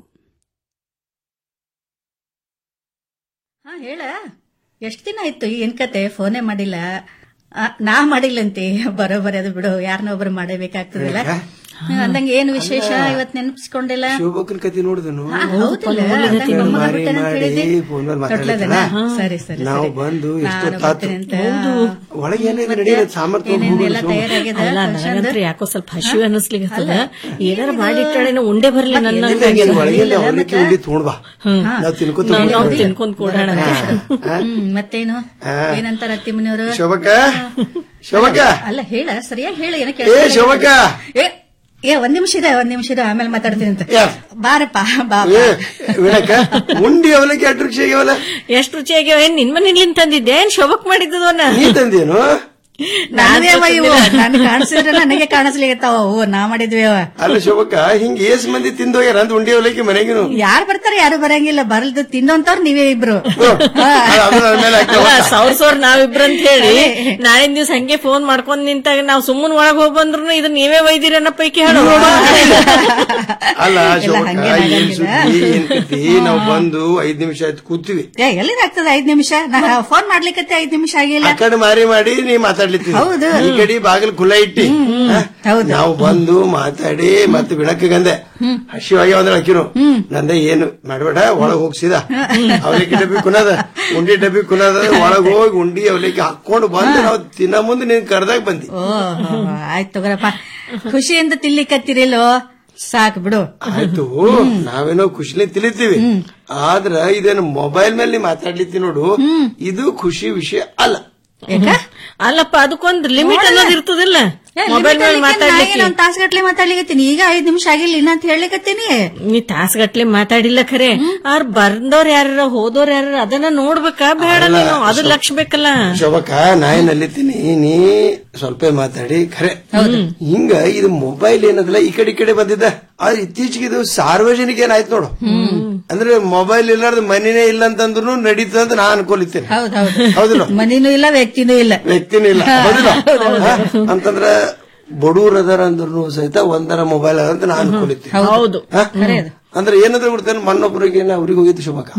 ಹಾ ಹೇಳ ಎಷ್ಟ್ ದಿನ ಆಯ್ತು ಏನ್ ಕತೆ ಫೋನೇ ಮಾಡಿಲ್ಲ ಆ, ನಾ ಮಾಡಿಲ್ಲಂತೆ ಬರೋಬರಿ ಅದು ಬಿಡು ಯಾರನ್ನ ಒಬ್ರು ಮಾಡಬೇಕಾಗ್ತದಲ್ಲ ಅಂದಂಗೆ ಏನು ವಿಶೇಷ ಇವತ್ ನೆನಪಿಸ್ಕೊಂಡಿಲ್ಲ ಶಿವಭಕ್ತನ ಕತೆ ನೋಡಿದನು ಹಾ, ಹೌದಲ್ಲ? ಅಂದಂಗೆ ಮೊಮ್ಮಗ ಮಾರಿ ಬಿಟ್ಟೆನಂತ ಮಾಡಿ ಹೇಳಿದ್ದೆ. ಫೋನ್ ಮೇಲೆ ತೊಟ್ಲದಲ್ಲ? ಮಾತಾಡ್ತಾನ ಸರಿ ಸರಿ ನಾವು ಸರಿ. ಬಂದು ನಾನು ಎಷ್ಟೊತ್ತಾತು ಬರ್ತೀನಿ ಅಂತ. ಒಳಗೆ ಏನಿದೆ ನಡಿ ಸಾಮರ್ಥ್ಯ ಏನೇನ್ ಎಲ್ಲ ತಯಾರಾಗ್ಯದ ಅಲ್ಲ ಫಂಕ್ಷನ್ದು? ನನಗಂತ್ರ ಯಾಕೋ ಸ್ವಲ್ಪ ಹಸಿವು ಅನ್ನಿಸ್ಲಿಕ್ಕೆ ಏನಾರ ಮಾಡಿಟ್ಟಾಳೇನೋ ಉಂಡೆ ಬರ್ಲಿ ನನ್ನ ಒಳಗೆಲ್ಲ ಅವಲಕ್ಕಿ ಉಂಡಿ ತಗೊಂಡ್ ಬಾ ನಾವು ತಿನ್ಕೋತ ನಾವು ಹೋಗ್ತೀವಿ. ತಿನ್ಕೊಂಡ್ ಕೊಡೋಣ ಹ್ಮ್ ಮತ್ತೇನು ಹಾ. ಏನಂತಾರ ಅತ್ತಿ ಮನೆಯವರು ಶೋಭಕ್ಕ ಶೋಭಕ್ಕ ಅಲ್ಲ ಹೇಳ ಸರಿಯಾಗಿ ಹೇಳ ಏನ ಏ ಶೋಭಕ್ಕ ಏ ಏ ಒಂದ್ ನಿಮಿಷ ಇದೆ ಒಂದ್ ನಿಮಿಷ ಇದೆ ಆಮೇಲೆ ಮಾತಾಡ್ತೀನಿ ಅಂತ ಬಾರಪ್ಪ ಬಾ ಏ ವೀಣಕ್ಕ ಉಂಡಿ ಅವಲಕ್ಕಿ ಅಟ್ ರುಚಿ ಆಗ್ಯಾವಲ್ಲ ಎಷ್ಟು ರುಚಿ ಆಗ್ಯಾವ ಏನ್ ನಿನ್ ಮನೇಲಿಂದ ತಂದಿದ್ದೆ ಏನ್ ಶೋಭಕ್ ಮಾಡಿದ್ದವನ್ನ ನೀ ತಂದೇನು ನನಗೆ ಅವ ಇವು ನನ್ ಕಾಣಿಸಿದ್ರೆ ನನಗೆ ಕಾಣಿಸ್ಲಿಕತ್ತಾವ ಅವು ನಾ ಮಾಡಿದ್ವಿ ಅವ ಅಲ್ಲ ಶೋಭಕ್ಕ ಹಿಂಗ್ ಏಸ್ ಮಂದಿ ತಿಂದು ಹೋಗ್ಯಾರ ಅಂತ ಉಂಡಿ ಅವಲಕ್ಕಿ ಮನೆಗಿನು ಯಾರು ಬರ್ತಾರೆ ಯಾರು ಬರಂಗಿಲ್ಲ ಬರಲ್ದು ತಿನ್ನೋಂತವ್ರು ನೀವೇ ಇಬ್ರು ಸೌರ್ ಸೌರ್ ನಾವಿಬ್ರ ಅಂತ ಹೇಳಿ ನಾಳಿನ ದಿವ್ಸ ಹಂಗೆ ಫೋನ್ ಮಾಡ್ಕೊಂಡ್ ನಿಂತಾಗ ನಾವ್ ಸುಮ್ಮನ್ ಒಳಗ್ ಹೋಗ್ ಬಂದ್ರು ಇದು ನೀವೇ ಒಯ್ದಿರನ್ನ ಪೈಕಿ ಹೇಳೋ ಅಲ್ಲ ಶೋಭಕ್ಕ ಹಂಗೇನ್ ಏನ್ ಆಗಂಗಿಲ್ಲ. ಸುದ್ದಿ ಏನ್ ಕತಿ ನಾವು ಬಂದು ಐದ್ ನಿಮಿಷ ಆಯ್ತು ಕೂತೀವಿ ಏ ಎಲ್ಲಿದಾಗ್ತದೆ ಐದ್ ನಿಮಿಷ ನಾ ಫೋನ್ ಮಾಡ್ಲಿಕ್ಕೆ ಐದ್ ನಿಮಿಷ ಆಗಿಲ್ಲ ಆ ಕಡೆ ಮಾರಿ ಮಾಡಿ ನೀ ಮಾತಾಡ್ಲಿತ್ತಿ ಹೌದು. ಈ ಕಡೆ ಬಾಗಿಲು ಖುಲ್ಲ ಇಟ್ಟಿ ಹ? ನಾವು ಬಂದು ಮಾತಾಡಿ ಮತ್ತೆ ಬಿಡಕ್ಕಂದೆ ಹಸಿವಾಗಿ ಒಂದ್ ಹಾಕಿರು ನಂದ ಏನು ಮಾಡ್ಬೇಡ ಒಳಗ್ ಹೋಗ್ಸಿದ ಅವಲಕ್ಕಿ ಡಬ್ಬಿ ಕುನದ ಉಂಡಿ ಡಬ್ಬಿ ಕುನದ ಒಳಗ್ ಹೋಗಿ ಉಂಡಿ ಅವಲಕ್ಕಿ ಹಾಕೊಂಡು ಬಂದು ನಾವು ತಿನ್ನ ಮುಂದೆ ನೀನ್ ಕರ್ದಾಗ ಬಂದಿ ಓ ಆಯ್ತು ತಗೋರಪ್ಪ ಖುಷಿಯಿಂದ ತಿನ್ಲಿಕ್ಕತ್ತಿರಿಲ್ಲೋ ಸಾಕ್ ಬಿಡು ಆಯ್ತು ನಾವೇನೋ ಖುಷಿಲಿ ತಿಳಿತೀವಿ ಆದ್ರ ಇದೇನು ಮೊಬೈಲ್ ಮೇಲೆ ನೀ ಮಾತಾಡ್ಲಿತ್ತಿ ನೋಡು ಇದು ಖುಷಿ ವಿಷಯ ಅಲ್ಲ ಅಲ್ಲಪ್ಪ ಅದಕ್ಕೊಂದ್ ಲಿಮಿಟ್ ಅನ್ನೋದು ಇರ್ತದಿಲ್ಲ ಮೊಬೈಲ್ ಮೇಲೆ ಮಾತಾಡ್ಲಿಕ್ಕೆ ಒಂದ್ ತಾಸ್ಗಟ್ಲೆ ಮಾತಾಡ್ಲಿಕತ್ತೀನಿ ಈಗ ಐದ್ ನಿಮಿಷ ಆಗಿಲ್ಲ ಇನ್ನ ಅಂತ ಹೇಳಲಿಕತ್ತೀನಿ ನೀ ತಾಸ್ಗಟ್ಲೆ ಮಾತಾಡಿಲ್ಲ ಖರೆ ಅವ್ರ ಬಂದವ್ರ ಯಾರ ಹೋದವ್ರ ಯಾರ ಅದನ್ನ ನೋಡ್ಬೇಕಾ ಬೇಡ ಅಲ್ಲ, ನೀನು ಅದು ಶೋ- ಲಕ್ಷ ಬೇಕಲ್ಲ ಶೋಭಕ್ಕ ನಾ ಏನ್ ಅಲ್ಲಿತೀನಿ ನೀ ಸ್ವಲ್ಪ ಮಾತಾಡಿ ಖರೆ ಹಿಂಗ ಇದು ಮೊಬೈಲ್ ಏನದಲ್ಲ ಈ ಕಡೆ ಈ ಕಡೆ ಬಂದಿದ್ದ ಆದ್ರೆ ಇತ್ತೀಚೆಗೆ ಇದು ಸಾರ್ವಜನಿಕ ಏನಾಯ್ತು ನೋಡು ಅಂದ್ರೆ ಮೊಬೈಲ್ ಇಲ್ಲಾರ್ದ ಮನಿನೇ ಇಲ್ಲ ಅಂತಂದ್ರು ನಡೀತದ ಅಂತ ನಾ ಅನ್ಕೊಲಿತ್ತೇನೆ ಹೌದಿಲ್ಲ ಮನಿನೂ ಇಲ್ಲ ವ್ಯಕ್ತಿನೂ ಇಲ್ಲ ವ್ಯಕ್ತಿನೂ ಇಲ್ಲ ಹೌದಿಲ್ಲ ಹಾ? ಅಂತಂದ್ರ ಬಡೂರ್ ಅದಾರ ಅಂದ್ರೂ ಸಹಿತ ಒಂದರ ಮೊಬೈಲ್ ಅದ ಅಂತ ನಾ ಅನ್ಕೊಲಿತ್ತೇನೆ ಹೌದು ಹಾ? ಅಂದ್ರೆ ಏನಂದ್ರೆ ಬಿಡ್ತೇನೆ ಮೊನ್ನೊಬ್ರಿಗೆ ಅವ್ರಿಗೆ ಹೋಗಿದ್ದು ಶುಭಕ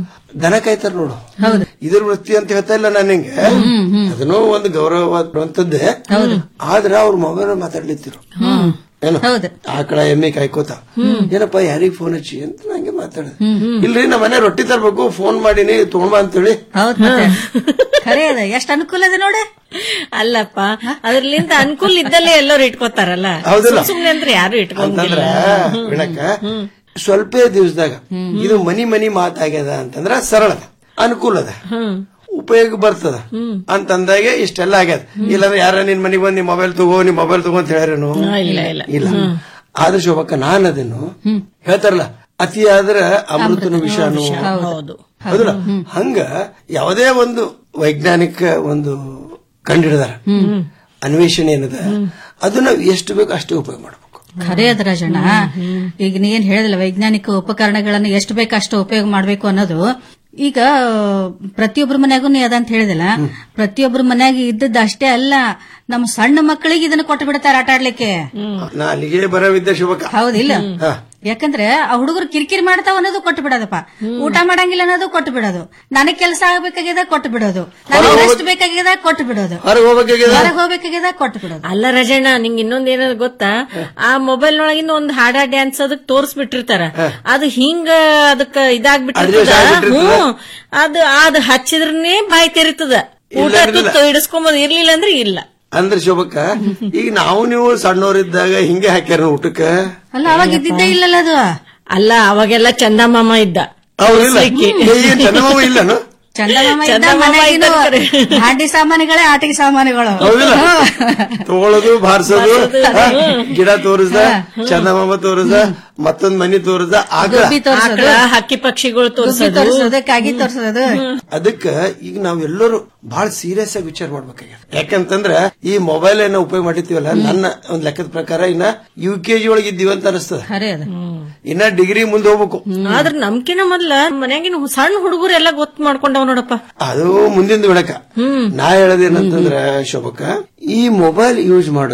ದನ ಕಾಯ್ತಾರ ನೋಡು ಇದ್ರ ವೃತ್ತಿ ಅಂತ ಹೇಳ್ತಾ ಇಲ್ಲ ನಾನು ಹಿಂಗೆ ಅದನ್ನೂ ಒಂದು ಗೌರವವಾದಂತದ್ದೇ ಆದ್ರೆ ಅವ್ರ ಮೊಬೈಲ್ ಮಾತಾಡ್ಲಿತ್ತಿರು ಏನು ಆಕಳ ಎಮ್ಮೆ ಕಾಯ್ಕೋತ ಏನಪ್ಪ ಯಾರಿಗ್ ಫೋನ್ ಹಚ್ಚಿ ಅಂತ ನಂಗೆ ಮಾತಾಡ ಇಲ್ರಿ ನಮ್ಮ ಮನೆ ರೊಟ್ಟಿ ತರ್ಬೇಕು ಫೋನ್ ಮಾಡೀನಿ ತಗೊಂಬ ಅಂತೇಳಿ ಹೌದ್ ಮತ್ತೆ ಖರೆ ಅದ ಎಷ್ಟ್ ಅನುಕೂಲ ಅದ ನೋಡ ಅಲ್ಲಪ್ಪ ಅದ್ರಲಿಂದ ಅನುಕೂಲ ಇದ್ದಲ್ಲೇ ಎಲ್ಲರೂ ಇಟ್ಕೋತಾರಲ್ಲ ಹೌದಿಲ್ಲ? ಸುಮ್ ಸುಮ್ನೆ ಅಂದ್ರೆ ಯಾರು ಇಟ್ಕೊಂಗಿಲ್ಲ ಅಂತಂದ್ರ ವಿಣಕ್ಕ ಸ್ವಲ್ಪ ದಿವಸದಾಗ ಇದು ಮನಿ ಮನಿ ಮಾತಾಗ್ಯದ ಅಂತಂದ್ರ ಸರಳದ ಅನುಕೂಲದ ಉಪಯೋಗ ಬರ್ತದ ಅಂತಂದಾಗೆ ಇಷ್ಟೆಲ್ಲ ಆಗ್ಯದ ಇಲ್ಲಾಂದ್ರೆ ಯಾರ ನಿನ್ ಮನಿಗ್ ಬಂದ್ ನಿಮ್ ಮೊಬೈಲ್ ತಗೋ ನಿಮ್ ಮೊಬೈಲ್ ತಗೋ ಅಂತ ಹೇಳ್ಯಾರೇನು ಇಲ್ಲ ಇಲ್ಲ ಇಲ್ಲ ಆದ್ರೆ ಶೋಭಕ್ಕ ನಾನ್ ಅದನ್ನು ಹೇಳ್ತಾರಲ್ಲ ಅತಿ ಆದ್ರ ಅಮೃತನ ವಿಷಾನು ಹೌದು ಹೌದಲ್ಲ ಹಂಗ ಯಾವುದೇ ಒಂದು ವೈಜ್ಞಾನಿಕ ಒಂದು ಕಂಡಿಡಿದಾರ ಅನ್ವೇಷಣೆ ಏನದ ಅದನ್ನ ಎಷ್ಟು ಬೇಕು ಅಷ್ಟೇ ಉಪಯೋಗ ಮಾಡಬೇಕು ಖರೆ ಅದ ರಾಜಣ್ಣ ಈಗ ನೀ ಏನ್ ಹೇಳಿದಿಲ್ಲ ವೈಜ್ಞಾನಿಕ ಉಪಕರಣಗಳನ್ನ ಎಷ್ಟು ಬೇಕು ಅಷ್ಟು ಉಪಯೋಗ ಮಾಡ್ಬೇಕು ಅನ್ನೋದು ಈಗ ಪ್ರತಿಯೊಬ್ಬರ ಮನ್ಯಾಗೂ ನೀ ಅದಂತ ಹೇಳಿದಿಲ್ಲ ಪ್ರತಿಯೊಬ್ಬರ ಮನ್ಯಾಗ ಇದ್ದದ್ದು ಅಷ್ಟೇ ಅಲ್ಲ ನಮ್ಮ ಸಣ್ಣ ಮಕ್ಕಳಿಗೆ ಇದನ್ನ ಕೊಟ್ಟು ಬಿಡ್ತಾರ ಆಟ ಆಡ್ಲಿಕ್ಕೆ ನಾ ಅಲ್ಲಿಗೆ ಬರವಿದ್ದೆ ಶುಭಕ ಹೌದಿಲ್ಲ ಹಾ. ಯಾಕಂದ್ರೆ ಆ ಹುಡುಗರು ಕಿರಿಕಿರಿ ಮಾಡ್ತಾವ ಅನ್ನೋದು ಕೊಟ್ಟು ಬಿಡೋದಪ್ಪ ಊಟ ಮಾಡಂಗಿಲ್ಲ ಅನ್ನೋದು ಕೊಟ್ಟು ಬಿಡೋದು ನನಗ್ ಕೆಲಸ ಆಗ್ಬೇಕಾಗ್ಯದ ಕೊಟ್ಟು ಬಿಡೋದು ನನಗ್ ರೆಸ್ಟ್ ಬೇಕಾಗ್ಯದ ಕೊಟ್ಟು ಬಿಡೋದು ಹೊರಗೆ ಹೋಗ್ಬೇಕಾಗ್ಯದ ಹೊರಗೆ ಹೋಗ್ಬೇಕಾಗ್ಯದ ಕೊಟ್ಟು ಬಿಡೋದು ಅಲ್ಲ ರಜಣ್ಣ ನಿಂಗ್ ಇನ್ನೊಂದ್ ಏನದ ಗೊತ್ತಾ ಆ ಮೊಬೈಲ್ ಒಳಗಿಂದ ಒಂದ್ ಹಾಡ ಡ್ಯಾನ್ಸ್ ಅದಕ್ ತೋರ್ಸ್ಬಿಟ್ಟಿರ್ತಾರ ಅದು ಹಿಂಗ ಅದಕ್ಕ ಇದಾಗ್ಬಿಟ್ಟಿರ್ತದ ಅಡ್ಜಸ್ಟ್ ಆಗ್ಬಿಟ್ಟಿರ್ತದ. ಹ್ಮ್ ಅದು ಅದ್ ಹಚ್ಚಿದ್ರನೇ ಬಾಯಿ ತೆರಿತದ ಊಟ ಇಲ್ಲ ಅಂದ್ರೆ ಇಲ್ಲ. ತುತ್ತು ಹಿಡಿಸ್ಕೊಂಬೋದು ಇರ್ಲಿಲ್ಲ ಅಂದ್ರೆ ಇಲ್ಲ ಅಂದ್ರೆ ಶೋಭಕ್ಕ ಈಗ ನಾವು ನೀವು ಸಣ್ಣವರಿದ್ದಾಗ ಹಿಂಗೆ ಹಾಕ್ಯಾರ ಊಟಕ್ಕ ಅಲ್ಲ ಅವಾಗ ಇದ್ದಿದ್ದೇ ಇಲ್ಲಲ್ಲ ಅದು ಅಲ್ಲ ಅವಾಗೆಲ್ಲ ಚಂದಮಾಮ ಇದ್ದ ಹೌದಿಲ್ಲ ತೋರ್ಸ್ಲಿಕ್ಕೆ. ಏನ್ ಚಂದಮಾಮ ಇಲ್ಲನು ಚಂದಮಾಮ ಇದ್ದ ಚಂದಮಾಮ ಮನೆಗಿನ ಇದ್ದ ಹಾಂಡಿ ಸಾಮಾನುಗಳೇ ಆಟಿಕೆ ಸಾಮಾನುಗಳು ಹೌದಿಲ್ಲ ತಗೊಳ್ಳೋದು ಬಾರ್ಸೋದು ಹಾ, ಗಿಡ ತೋರಿಸ್ದ ಚಂದಮಾಮ ತೋರಿಸ್ದ ಮತ್ತೊಂದ್ ಮನಿ ತೋರಿಸ್ದ ಆಗ ಗುಬ್ಬಿ ತೋರ್ಸೋದು ಆಕಳ ಹಕ್ಕಿ ಪಕ್ಷಿಗಳು ಗುಬ್ಬಿ ತೋರ್ಸೋದು ತೋರ್ಸೋದು ಕಾಗಿ ತೋರ್ಸೋದು ಅದಕ್ಕ ಈಗ ನಾವೆಲ್ಲರೂ ಬಹಳ ಸೀರಿಯಸ್ ಆಗಿ ವಿಚಾರ ಮಾಡ್ಬೇಕಾಗ್ಯದ ಯಾಕಂತಂದ್ರ ಈ ಮೊಬೈಲ್ ಏನೋ ಉಪಯೋಗ ಮಾಡಿರ್ತೀವಲ್ಲ ನನ್ನ ಒಂದ್ ಲೆಕ್ಕದ ಪ್ರಕಾರ ಇನ್ನ ಯು ಕೆ ಜಿ ಒಳಗೆ ಇದ್ದೀವಿ ಅಂತ ಅನಿಸ್ತದ ಖರೆ ಅದ ಇನ್ನ ಡಿಗ್ರಿ ಮುಂದೆ ಹೋಗ್ಬೇಕು ಆದ್ರ ನಮ್ಕಿನ ಮೊದ್ಲ ಮನ್ಯಾಗಿನ ಸಣ್ಣ ಹುಡುಗರು ಎಲ್ಲ ಗೊತ್ತು ಮಾಡ್ಕೊಂಡವ್ ನೋಡಪ್ಪ ಅದು ಮುಂದಿನ ಬಿಡಕ ನಾ ಹೇಳೋದೇನಂತಂದ್ರ ಶೋಭಕ್ಕ ಈ ಮೊಬೈಲ್ ಯೂಸ್ ಮಾಡೋದು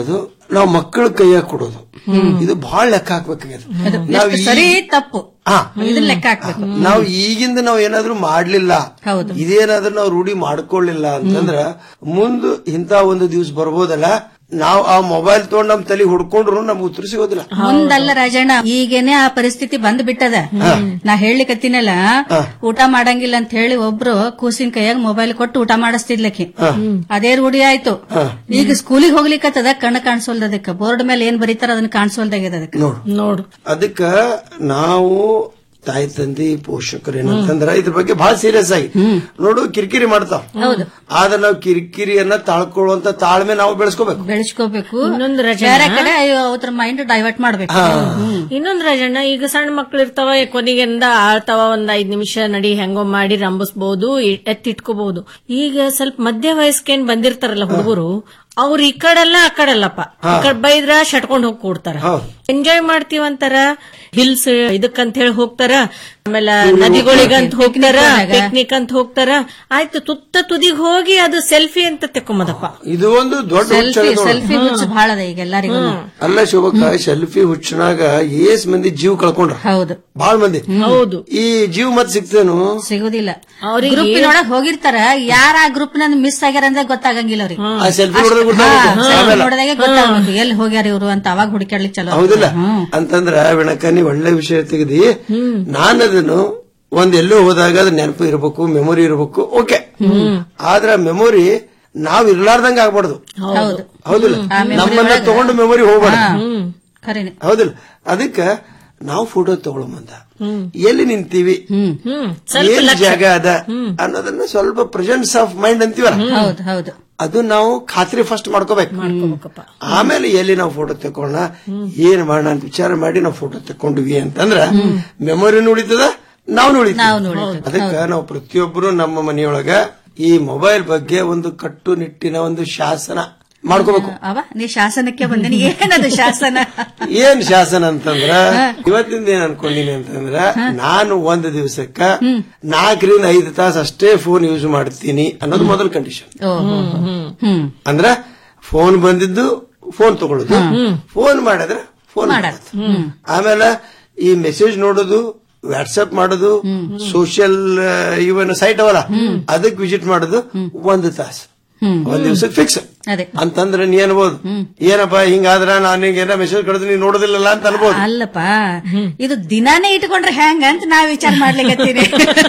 ನಾವು ಮಕ್ಕಳ ಕೈಯಾಗ ಕೊಡೋದು ಇದು ಬಹಳ ಲೆಕ್ಕ ಹಾಕ್ಬೇಕಾಗ್ಯದ ನಾವ್ ಎಷ್ಟು ಈ- ಸರಿ ತಪ್ಪು ಹಾ. ಇದನ್ನ ಲೆಕ್ಕ ಹಾಕ್ಬೇಕು ನಾವು ಈಗಿಂದ ನಾವು ಏನಾದ್ರೂ ಮಾಡ್ಲಿಲ್ಲ ಹೌದು. ಇದೇನಾದ್ರೂ ನಾವು ರೂಢಿ ಮಾಡ್ಕೊಳ್ಳಿಲ್ಲ ಅಂತಂದ್ರ ಮುಂದ್ ಇಂತ ಒಂದು ದಿವ್ಸ ಬರ್ಬೋದಲ್ಲ ನಾವು ಆ ಮೊಬೈಲ್ ತಗೊಂಡ್ ನಮ್ ತಲೆ ಹುಡ್ಕೊಂಡ್ರು ನಮ್ಗೆ ಉತ್ತರ ಸಿಗೋದಿಲ್ಲ ಮುಂದಲ್ಲ ರಾಜಣ್ಣ ಈಗೇನೆ ಆ ಪರಿಸ್ಥಿತಿ ಬಂದ್ ಬಿಟ್ಟದ ನಾ ಹೇಳಿಕತ್ತೀನಲ್ಲ ಊಟ ಮಾಡಂಗಿಲ್ಲ ಅಂತ ಹೇಳಿ ಒಬ್ರು ಕೂಸಿನ ಕೈಯಾಗ ಮೊಬೈಲ್ ಕೊಟ್ಟು ಊಟ ಮಾಡಿಸ್ತಿದ್ಲಕ್ಕಿ ಅದೇ ರೂಢಿ ಆಯ್ತು ಈಗ ಸ್ಕೂಲಿಗೆ ಹೋಗ್ಲಿಕ್ಕತ್ತದ ಕಣ್ಣು ಕಾಣಿಸೋಲ್ದ ಅದಕ್ಕೆ ಬೋರ್ಡ್ ಮೇಲೆ ಏನ್ ಬರೀತಾರ ಅದನ್ನ ಕಾಣಿಸೋಲ್ದಾಗ್ಯದ ಅದಕ್ಕೆ ನೋಡು ನೋಡು ಅದಕ್ಕ ನಾವು ತಾಯಿ ತಂದಿ ಪೋಷಕರು ಏನಂತಂದ್ರ ಇದ್ರ ಬಗ್ಗೆ ಬಹಳ ಸೀರಿಯಸ್ ಆಗಿ ನೋಡು ಕಿರಿಕಿರಿ ಮಾಡ್ತಾವ ಆದ್ರೆ ನಾವು ಕಿರಿಕಿರಿಯನ್ನ ತಾಳ್ಕೊಳ್ಳುವಂತ ತಾಳ್ಮೆ ನಾವು ಬೆಳೆಸ್ಕೋಬೇಕು ಬೆಳೆಸ್ಕೋಬೇಕು ಇನ್ನೊಂದು ರಜೆ ಬೇರೆ ಕಡೆ ಅವ್ರ ಮೈಂಡ್ ಡೈವರ್ಟ್ ಮಾಡ್ಬೇಕು ಇನ್ನೊಂದ್ ರಾಜಣ್ಣ ಈಗ ಸಣ್ಣ ಮಕ್ಳು ಇರ್ತಾವ ಕೊನೆಗೆಂದ ಆಳ್ತಾವ ಒಂದ್ ಐದ್ ನಿಮಿಷ ನಡಿ ಹೆಂಗೋ ಮಾಡಿ ರಂಬಿಸ್ಬಹುದು ಎತ್ತಿಟ್ಕೋಬಹುದು ಈಗ ಸ್ವಲ್ಪ ಮಧ್ಯ ವಯಸ್ಕೇನ್ ಬಂದಿರ್ತಾರಲ್ಲ ಹುಡುಗರು ಅವ್ರು ಈ ಕಡೆಲ್ಲ ಆ ಕಡೆಲ್ಲಪ್ಪ ಈ ಕಡೆ ಬೈದ್ರ ಶಟ್ಕೊಂಡ್ ಹೋಗಿ ಕೂಡ್ತಾರ ಎಂಜಾಯ್ ಮಾಡ್ತೀವಂತಾರ ಹಿಲ್ಸ್ ಇದಕ್ಕಂತ ಹೇಳಿ ಹೋಗ್ತಾರ ಆಮೇಲೆ ನದಿಗಳಿಗಂತ ಹೋಗ್ತಾರ ಪಿಕ್ನಿಕ್ ಅಂತ ಹೋಗ್ತಾರ ಆಯ್ತು ತುತ್ತ ತುದಿಗ್ ಹೋಗಿ ಅದು ಸೆಲ್ಫಿ ಅಂತ ತೆಕ್ಕೊಂಬದಪ್ಪ ಇದು ಒಂದು ದೊಡ್ಡ ಹುಚ್ಚ ಸೆಲ್ಫಿ ನೋಡು. ಸೆಲ್ಫಿ ಹುಚ್ಚು ಬಹಳ ಅದ ಈಗ ಎಲ್ಲರಿಗೂ ಅಲ್ಲ ಶೋಭಕ್ಕ ಸೆಲ್ಫಿ ಹುಚ್ಚನಾಗ ಏಸ್ ಮಂದಿ ಜೀವ ಕಳ್ಕೊಂಡ್ರ ಹೌದು ಬಾಳ ಮಂದಿ ಹೌದು ಈ ಜೀವ ಮತ್ ಸಿಗ್ತೇನು ಸಿಗುದಿಲ್ಲ ಅವ್ರಿಗೆ- ಗ್ರೂಪ್ ಒಳಗ್ ಹೋಗಿರ್ತಾರ ಯಾರ ಆ ಗ್ರೂಪ್ ನಂದು ಮಿಸ್ ಆಗ್ಯಾರ ಅಂದ್ರೆ ಗೊತ್ತಾಗಂಗಿಲ್ಲ ಅವ್ರಿಗೆ ಆ selfie ನೋಡಿದ್ರೆ ಗೊತ್ತಾಗುತ್ತೆ. ಆಮೇಲೆ? ನೋಡಿದಾಗ ಗೊತ್ತಾಗ್ಬೇಕು ಎಲ್ಲಿ ಹೋಗ್ಯಾರ ಇವರು ಅಂತ ಅವಾಗ ಹುಡುಕಾಡ್ಲಿಕ್ಕೆ ಚಲೋ ಹೌದಿಲ್ಲ ಅಂತಂದ್ರ ವಿಣಕ ನೀ ಒಳ್ಳೆ ವಿಷಯ ತೆಗೆದಿ ನಾನು ಅದನ್ನು ಒಂದ್ ಎಲ್ಲೋ ಹೋದಾಗ ಅದ್ ನೆನಪು ಇರಬೇಕು ಮೆಮೊರಿ ಇರಬೇಕು ಓಕೆ ಆದ್ರ ಮೆಮೊರಿ ನಾವ್ ಇರ್ಲಾರ್ದಂಗ ಆಗ್ಬಾರ್ದು ಹೌದು ಹೌದಿಲ್ಲ ಆ memory ನಮ್ಮನ್ನ ಒಳಗ- ತಗೊಂಡು ಮೆಮೊರಿ ಹೋಗ್ಬಾರ್ದು ಹಾ. ಖರೇನೆ ಹೌದಿಲ್ಲ ಅದಕ್ಕ ನಾವು ಫೋಟೋ ತಗೊಳಮಂದ ಎಲ್ಲಿ ನಿಂತೀವಿ ಸ್ವಲ್ಪ ಏನ್ ಲಕ್ಷ. ಜಾಗ ಅದ ಅನ್ನೋದನ್ನ ಸ್ವಲ್ಪ ಪ್ರೆಸೆನ್ಸ್ ಆಫ್ ಮೈಂಡ್ ಅಂತೀವಲ್ಲ ಹೌದು ಹೌದು ಅದು ನಾವು ಖಾತ್ರಿ ಫಸ್ಟ್ ಮಾಡ್ಕೋಬೇಕು ಆಮೇಲೆ ಎಲ್ಲಿ ನಾವು ಫೋಟೋ ತಕೊಂಡ ಏನ್ ಮಾಡೋಣ ಅಂತ ವಿಚಾರ ಮಾಡಿ ನಾವು ಫೋಟೋ ತಕೊಂಡ್ವಿ ಅಂತಂದ್ರ ಮೆಮೊರಿನೂ ಉಳಿತದ ನಾವು ನಾವ್ ಉಳಿತೀವಿ ಉಳಿತೀವಿ. ಅದಕ್ಕ ನಾವು ಪ್ರತಿಯೊಬ್ಬರು ನಮ್ಮ ಮನೆಯೊಳಗ ಈ ಮೊಬೈಲ್ ಬಗ್ಗೆ ಒಂದು ಕಟ್ಟುನಿಟ್ಟಿನ ಒಂದು ಶಾಸನ ಮಾಡ್ಕೋಬೇಕು ಅವ ನೀ ಶಾಸನಕ್ಕೆ ಬಂದಿನಿ ಏನದು ಶಾಸನ ಏನ್ ಶಾಸನ ಅಂತಂದ್ರ ಇವತ್ತಿಂದ ಏನ್ ಅನ್ಕೊಂಡಿನಿ ಅಂತಂದ್ರ ನಾನು ಒಂದು ದಿವಸಕ್ಕ ನಾಲ್ಕರಿಂದ ಐದು ತಾಸು ಅಷ್ಟೇ ಫೋನ್ ಯೂಸ್ ಮಾಡ್ತೀನಿ ಅನ್ನೋದು ಮೊದಲ ಕಂಡೀಷನ್ ಓಹೋ ಹ್ಮ್ ಅಂದ್ರ ಫೋನ್ ಬಂದಿದ್ದು ಫೋನ್ ತಗೊಳ್ಳೋದು ಫೋನ್ ಮಾಡಿದ್ರೆ ಫೋನ್ ಮಾಡೋದು ಆಮೇಲೆ ಈ ಮೆಸೇಜ್ ನೋಡೋದು ವಾಟ್ಸ್ಆಪ್ ಮಾಡೋದು ಸೋಷಿಯಲ್ ಇವನ್ ಸೈಟ್ ಅವಲ್ಲ ಅದಕ್ಕೆ ವಿಸಿಟ್ ಮಾಡೋದು ಒಂದು ತಾಸು ಒಂದ್ ದಿವ್ಸಕ್ಕೆ ಫಿಕ್ಸ್ ಅದೇ ಅಂತಂದ್ರೆ ನೀ ಅನ್ಬೋದು ಏನಪ್ಪ ಹಿಂಗಾದ್ರ ನಾನು ಏನ ಮೆಸೇಜ್ ಕಳೆದು ನೀನ್ ನೋಡೋದಿಲ್ಲಲ್ಲ ಅಂತ ಅನ್ಬೋದು ಅಲ್ಲಪ್ಪ ಇದು ದಿನಾನೇ ಇಟ್ಕೊಂಡ್ರೆ ಹೆಂಗ ಅಂತ ನಾ ವಿಚಾರ ಮಾಡ್ಲಿಕತ್ತೀನಿ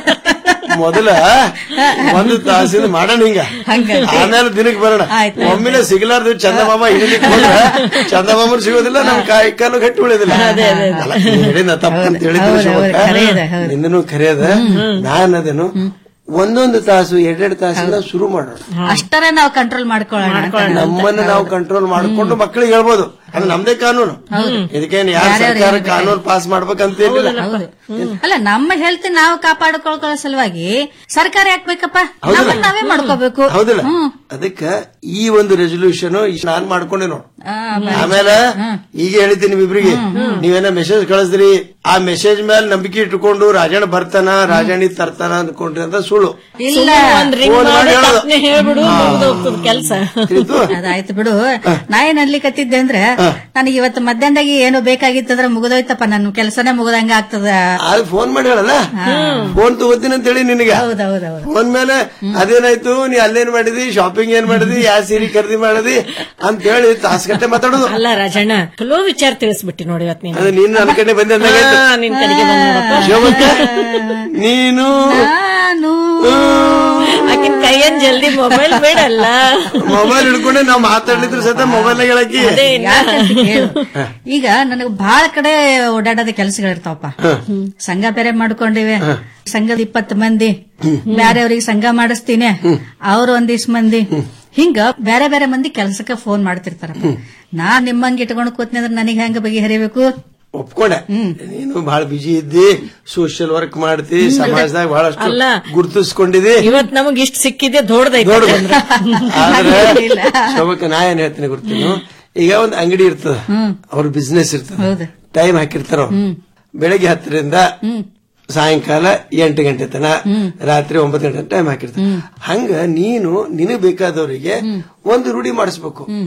ಮೊದಲ ಒಂದು ತಾಸಿನ ಮಾಡೋಣ ಹಿಂಗ ಆಮೇಲೆ ದಿನಕ್ಕೆ ಬರೋಣ ಒಮ್ಮಿನ ಸಿಗಲಾರ್ದು ಚಂದಮಾಮ ಹಿಡಿಲಿಕ್ಕೆ ಹೋದ್ರ ಚಂದಮಾಮ ಸಿಗೋದಿಲ್ಲ ನಮ್ ಕಾಯಿ ಕಾಲು ಗಟ್ಟಿ ಉಳಿಯೋದಿಲ್ಲ ಅಲ್ಲ, ನೀನ್ ಹೇಳಿದ ತಪ್ಪು ಅಂತ ಹೇಳಿದ್ರು ಶಿವಕ್ಕ. ನಿಂದನೂ ಖರೆಯದ ನಾನು ಅದನ್ನು ಒಂದೊಂದು ತಾಸು ಎರಡೆರಡು ತಾಸಿಂದ ಶುರು ಮಾಡೋಣ ಅಷ್ಟರ ನಾವು ಕಂಟ್ರೋಲ್ ಮಾಡ್ಕೊಳ್ಳೋಣ ಅಂತ. ನಮ್ಮನ್ನ ನಾವು ಕಂಟ್ರೋಲ್ ಮಾಡ್ಕೊಂಡು ಮಕ್ಕಳಿಗೆ ಹೇಳ್ಬೋದು ಅದು ನಮ್ದೇ ಕಾನೂನು ಇದಕ್ಕೇನು ಯಾರ ಸರ್ಕಾರ ಕಾನೂನು ಪಾಸ್ ಮಾಡ್ಬೇಕಂತ ಏನಿಲ್ಲ ಹೌದು. ಅಲ್ಲ ನಮ್ಮ ಹೆಲ್ತ್ ನಾವು ಕಾಪಾಡಿಕೊಳ್ಳೋ ಸಲುವಾಗಿ ಸರ್ಕಾರ ಯಾಕ್ಬೇಕಪ್ಪ ನಮ್ಮನ್ನ ನಾವೇ ಮಾಡ್ಕೋಬೇಕು ಹೌದಿಲ್ಲ ಅದಕ್ಕ ಈ ಒಂದು ರೆಸೊಲ್ಯೂಷನ್ ನಾನ್ ಮಾಡ್ಕೊಂಡೆ ನೋಡು ಆಮೇಲೆ ಈಗ ಹೇಳಿದ್ದೀನಿ ನಿಮ್ಮಿಬ್ರಿಗೆ ನೀವೇನ ಮೆಸೇಜ್ ಕಳಿಸ್ರಿ ಆ ಮೆಸೇಜ್ ಮೇಲೆ ನಂಬಿಕೆ ಇಟ್ಕೊಂಡು ರಾಜಣ್ಣ ಬರ್ತಾನ ರಾಜಣ್ಣಿ ತರ್ತಾನ ಅನ್ಕೊಂಡ್ರಿ ಅಂತ ಸುಳ್ಳು ಇಲ್ಲ ಫೋನ್ ಮಾಡಿ ಹೇಳೋದು. ಹೇಳ್ಬಿಡು ಮುಗ್ದೋಗ್ತದ ಕೆಲ್ಸ ಅದಾಯ್ತು ಬಿಡು ನಾ ಏನ್ ಅನ್ಲಿಕತ್ತಿದ್ದೆ ಅಂದ್ರೆ ನನಗೆ ಇವತ್ತು ಮಧ್ಯಾಹ್ನದಾಗಿ ಏನೋ ಬೇಕಾಗಿತ್ತಂದ್ರೆ ಮುಗಿದೋಯ್ತಪ್ಪ ನನ್ನ ಕೆಲಸನೇ ಮುಗ್ದಂಗ ಆಗ್ತದ ಅದು ಫೋನ್ ಮಾಡಿ ಹೇಳಲ್ಲ ಫೋನ್ ತಗೋತೀನಿ ಅಂತ ಹೇಳಿ ನಿನಗೆ ಹೌದೌದೌದು ಫೋನ್ ಮೇಲೆ ಅದೇನಾಯ್ತು ನೀ ಅಲ್ಲೇನ್ ಮಾಡಿದಿ ಶಾಪಿಂಗ್ ಏನ್ ಮಾಡಿದಿ ಯಾವ ಸೀರೆ ಖರೀದಿ ಮಾಡಿದಿ ಅಂತ ಹೇಳಿ ತಾಸ್ಗಟ್ಟೆ ಮಾತಾಡೋದು ಅಲ್ಲ ರಾಜಣ್ಣ ಚಲೋ ವಿಚಾರ ತಿಳಿಸ್ಬಿಟ್ಟಿ ನೋಡಿ ಇವತ್ತು ನೀನು ಅದು ನೀನು ನನ್ನ ಕಡೆ ಬಂದೆ ಅಂದಂಗಾಯ್ತು. ಹಾ, ನಿನ್ ಕಡೆಗೆ ಬಂದ್ ನೋಡಪ್ಪ. ಶಿವಮೊಗ್ಗ, ನೀನು ನಾನು ಆಕಿನ ಕೈಯನ್ ಜಲ್ದಿ ಮೊಬೈಲ್ ಬೇಡಲ್ಲ ಮೊಬೈಲ್ ಹಿಡ್ಕೊಂಡೆ ನಾವು ಮಾತಾಡ್ಲಿದ್ರು ಸತ ಮೊಬೈಲ್ ಹೇಳಕ್ಕಿ ಯಾಕಂತ ಕೇಳು. ಈಗ ನನಗೆ ಬಹಳ ಕಡೆ ಓಡಾಡೋದ ಕೆಲಸಗಳಿರ್ತಾವಪ್ಪ ಸಂಘ ಬೇರೆ ಮಾಡ್ಕೊಂಡಿವೆ ಸಂಘದ ಇಪ್ಪತ್ತು ಮಂದಿ ಬೇರೆಯವ್ರಿಗೆ ಸಂಘ ಮಾಡಿಸ್ತೀನಿ ಅವ್ರು ಒಂದಿಷ್ಟು ಮಂದಿ ಹಿಂಗ ಬೇರೆ ಬೇರೆ ಮಂದಿ ಕೆಲಸಕ್ಕೆ ಫೋನ್ ಮಾಡ್ತಿರ್ತಾರಪ್ಪ ನಾ ನಿಮ್ಮಂಗ್ ಇಟ್ಕೊಂಡು ಕೂತ್ನಿ ಅಂದ್ರೆ ನನಗೆ ಹೆಂಗ ಬಗೆಹರಿಬೇಕು ಒಪ್ಕೊಂಡೆ ನೀನು ಬಹಳ ಬಿಜಿ ಇದ್ದಿ ಸೋಷಿಯಲ್ ವರ್ಕ್ ಮಾಡ್ತಿ ಸಮಾಜದಾಗ ಬಹಳಷ್ಟು ಅಲ್ಲ. ಗುರುತಿಸ್ಕೊಂಡಿದಿ ಇವತ್ ನಮಗ್ ಇಷ್ಟ ಸಿಕ್ಕಿದೆ ದೊಡ್ಡದೈತೆ ದೊಡ್ಡದು. ಅಂದ್ರೆ. ಆದ್ರೆ ಇಲ್ಲ. ಶೋಭಕ್ಕ ನಾ ಏನ್ ಹೇಳ್ತೀನಿ ಗೊತ್ತೀನಿ ಈಗ ಒಂದ್ ಅಂಗಡಿ ಇರ್ತದ ಅವ್ರ ಬಿಸ್ನೆಸ್ ಇರ್ತದ ಹೌದು ಟೈಮ್ ಹಾಕಿರ್ತಾರ ಅವ್ರು. ಬೆಳಗ್ಗೆ ಹತ್ತರಿಂದ ಸಾಯಂಕಾಲ ಎಂಟು ಗಂಟೆ ತನ ರಾತ್ರಿ ಒಂಬತ್ತು ಗಂಟೆ ಟೈಮ್ ಹಾಕಿರ್ತಾರೆ ಹಂಗ ನೀನು ನಿನಗ್ ಬೇಕಾದವರಿಗೆ ಒಂದು ರೂಢಿ ಮಾಡಿಸ್ಬೇಕು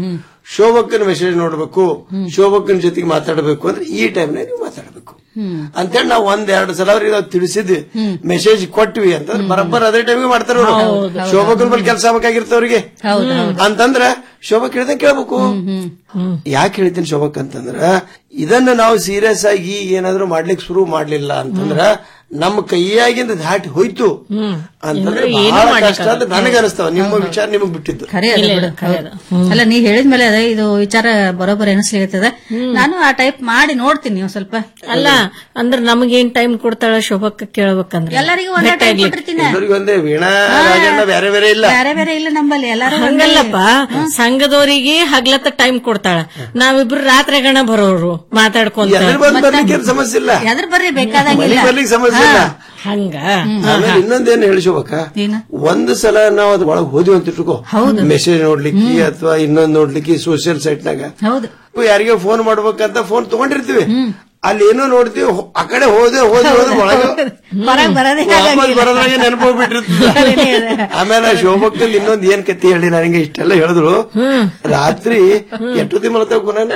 ಶೋಭಕ್ಕನ ಮೆಸೇಜ್ ನೋಡ್ಬೇಕು ಶೋಭಕ್ಕನ ಜೊತೆಗೆ ಮಾತಾಡಬೇಕು ಅಂದ್ರೆ ಈ ಟೈಮ್ನಾಗ ನೀವು ಮಾತಾಡಬೇಕು ಅಂತೇಳಿ ನಾವು ಒಂದ್ ಎರಡು ಸಲ ಅವ್ರಿಗೆ ನಾವು ತಿಳಿಸಿದ್ವಿ ಮೆಸೇಜ್ ಕೊಟ್ವಿ ಅಂತಂದ್ರೆ ಬರಬ್ಬರ್ ಅದೇ ಟೈಮ್ಗೆ ಮಾಡ್ತಾರ ಹೌದು. ಶೋಭಕ್ಕನ ಬಳಿ ಕೆಲಸ ಆಗ್ಬೇಕಾಗಿರ್ತ ಅವ್ರಿಗೆ ಹೌದು, ಹೌದು. ಅಂತಂದ್ರ ಶೋಭಕ್ ಹೇಳ್ದಂಗೆ ಕೇಳ್ಬೇಕು ಯಾಕೆ ಹೇಳ್ತೀನಿ ಶೋಭಕ್ ಅಂತಂದ್ರ ಇದನ್ನ ನಾವು ಸೀರಿಯಸ್ ಆಗಿ ಏನಾದ್ರೂ ಮಾಡ್ಲಿಕ್ಕೆ ಶುರು ಮಾಡ್ಲಿಲ್ಲ ಅಂತಂದ್ರ ನಮ್ಮ ಕೈಯಾಗಿಂದ ದಾಟಿ ಹೋಯ್ತು ಅಂತಂದ್ರೆ ಇನ್ನು ಏನೂ ಬಹಳ ಮಾಡ್ಲಿಕ್ಕೆ ಕಷ್ಟ ಅಂತ ನನಗೆ ಅನಿಸ್ತಾವ ನಿಮ್ಮ ವಿಚಾರ ನಿಮಗ್ ಬಿಟ್ಟಿದ್ದು ಖರೆ ಅದ ಬಿಡು ಹೌದು. ಅಲ್ಲ ನೀ ಹೇಳಿದ್ಮೇಲೆ ಅದೇ ಇದು ವಿಚಾರ ಬರೋಬ್ಬರಿ ಅನಿಸ್ಲಿರ್ತದ ನಾನು ಆ ಟೈಪ್ ಮಾಡಿ ನೋಡ್ತೀನಿ ಒಂದ್ ಸ್ವಲ್ಪ ಅಲ್ಲ ಅಂದ್ರೆ ನಮಗೇನ್ ಟೈಮ್ ಕೊಡ್ತಾಳ ಶೋಭಕ್ಕ ಕೇಳ್ಬೇಕಂದ್ರೆ ಎಲ್ಲರಿಗೂ ಒಂದೇ ಭೇಟಿ ಟೈಮ್ ಆಗ್ಲಿಕ್ಕೆ. ಕೊಟ್ಟಿರ್ತೀನಿ ಎಲ್ಲರಿಗೂ ಒಂದೇ ವೀಣಾ ರಾಜಣ್ಣ ಬೇರೆ ಬೇರೆ ಇಲ್ಲ ಬೇರೆ ಬೇರೆ ಇಲ್ಲ ನಂಬಲ್ಲಿ ಎಲ್ಲಾರು ಒಂದೇ. ಹಂಗಲ್ಲಪ್ಪ ಸಂಘದವರಿಗೆ ಹಗ್ಲತ್ತ ಟೈಮ್ ಕೊಡ್ತಾಳ ನಾವಿಬ್ರು ರಾತ್ರಿ ಗಣ ಬರೋರು ಮಾತಾಡ್ಕೊಂತ ಎದ್ರ ಬಂದ್ ಬರ್ಲಿಕ್ಕೆ ಏನ್ ಸಮಸ್ಯೆ ಇಲ್ಲ ಎದ್ರ ಬರ್ರಿ ಬೇಕಾದಂಗಿಲ್ಲ ಮನೆಗ್ ಬರ್ಲಿಕ್ಕೆ ಸಮಸ್ಯೆ ಇಲ್ಲ ಹಂಗ ಆಮೇಲೆ ಇನ್ನೊಂದೇನು ಹೇಳಿ ಶೋಭಕ್ಕ ಒಂದು ಸಲ ನಾವು ಅದ್ ಒಳಗ್ ಹೋದ್ವಿ ಅಂತ ಇಟ್ಕೋ ಮೆಸೇಜ್ ನೋಡ್ಲಿಕ್ಕೆ ಅಥವಾ ಇನ್ನೊಂದ್ ನೋಡ್ಲಿಕ್ಕೆ ಸೋಷಿಯಲ್ ಸೈಟ್ ನಾಗ ಹೌದು ಯಾರಿಗೋ ಫೋನ್ ಮಾಡ್ಬೇಕಂತ ಫೋನ್ ತಗೊಂಡಿರ್ತೀವಿ ಅಲ್ಲಿ ಏನೋ ನೋಡ್ತೀವಿ ಹೊ- ಆ ಕಡೆ ಹೋದೆ ಹೋದೆ ಹೋದ್ರೆ ಒಳಗೆ ಹೊರಗ್ ಬರೋದೇ ವಾಪಸ್ ಬರೋದ್ರಾಗೆ ನೆನಪೋಗ್ಬಿಟ್ಟಿರ್ತದೆ ಆಮೇಲೆ ಶೋಭಕ್ಕಂದ್ ಇನ್ನೊಂದ್ ಏನ್ ಕತ್ತಿ ಹೇಳಿ ನನಗೆ ಇಷ್ಟೆಲ್ಲ ಹೇಳಿದ್ರು ರಾತ್ರಿ ಎಷ್ಟೊತ್ತಿ ಮಲತಾವ ಗುಣ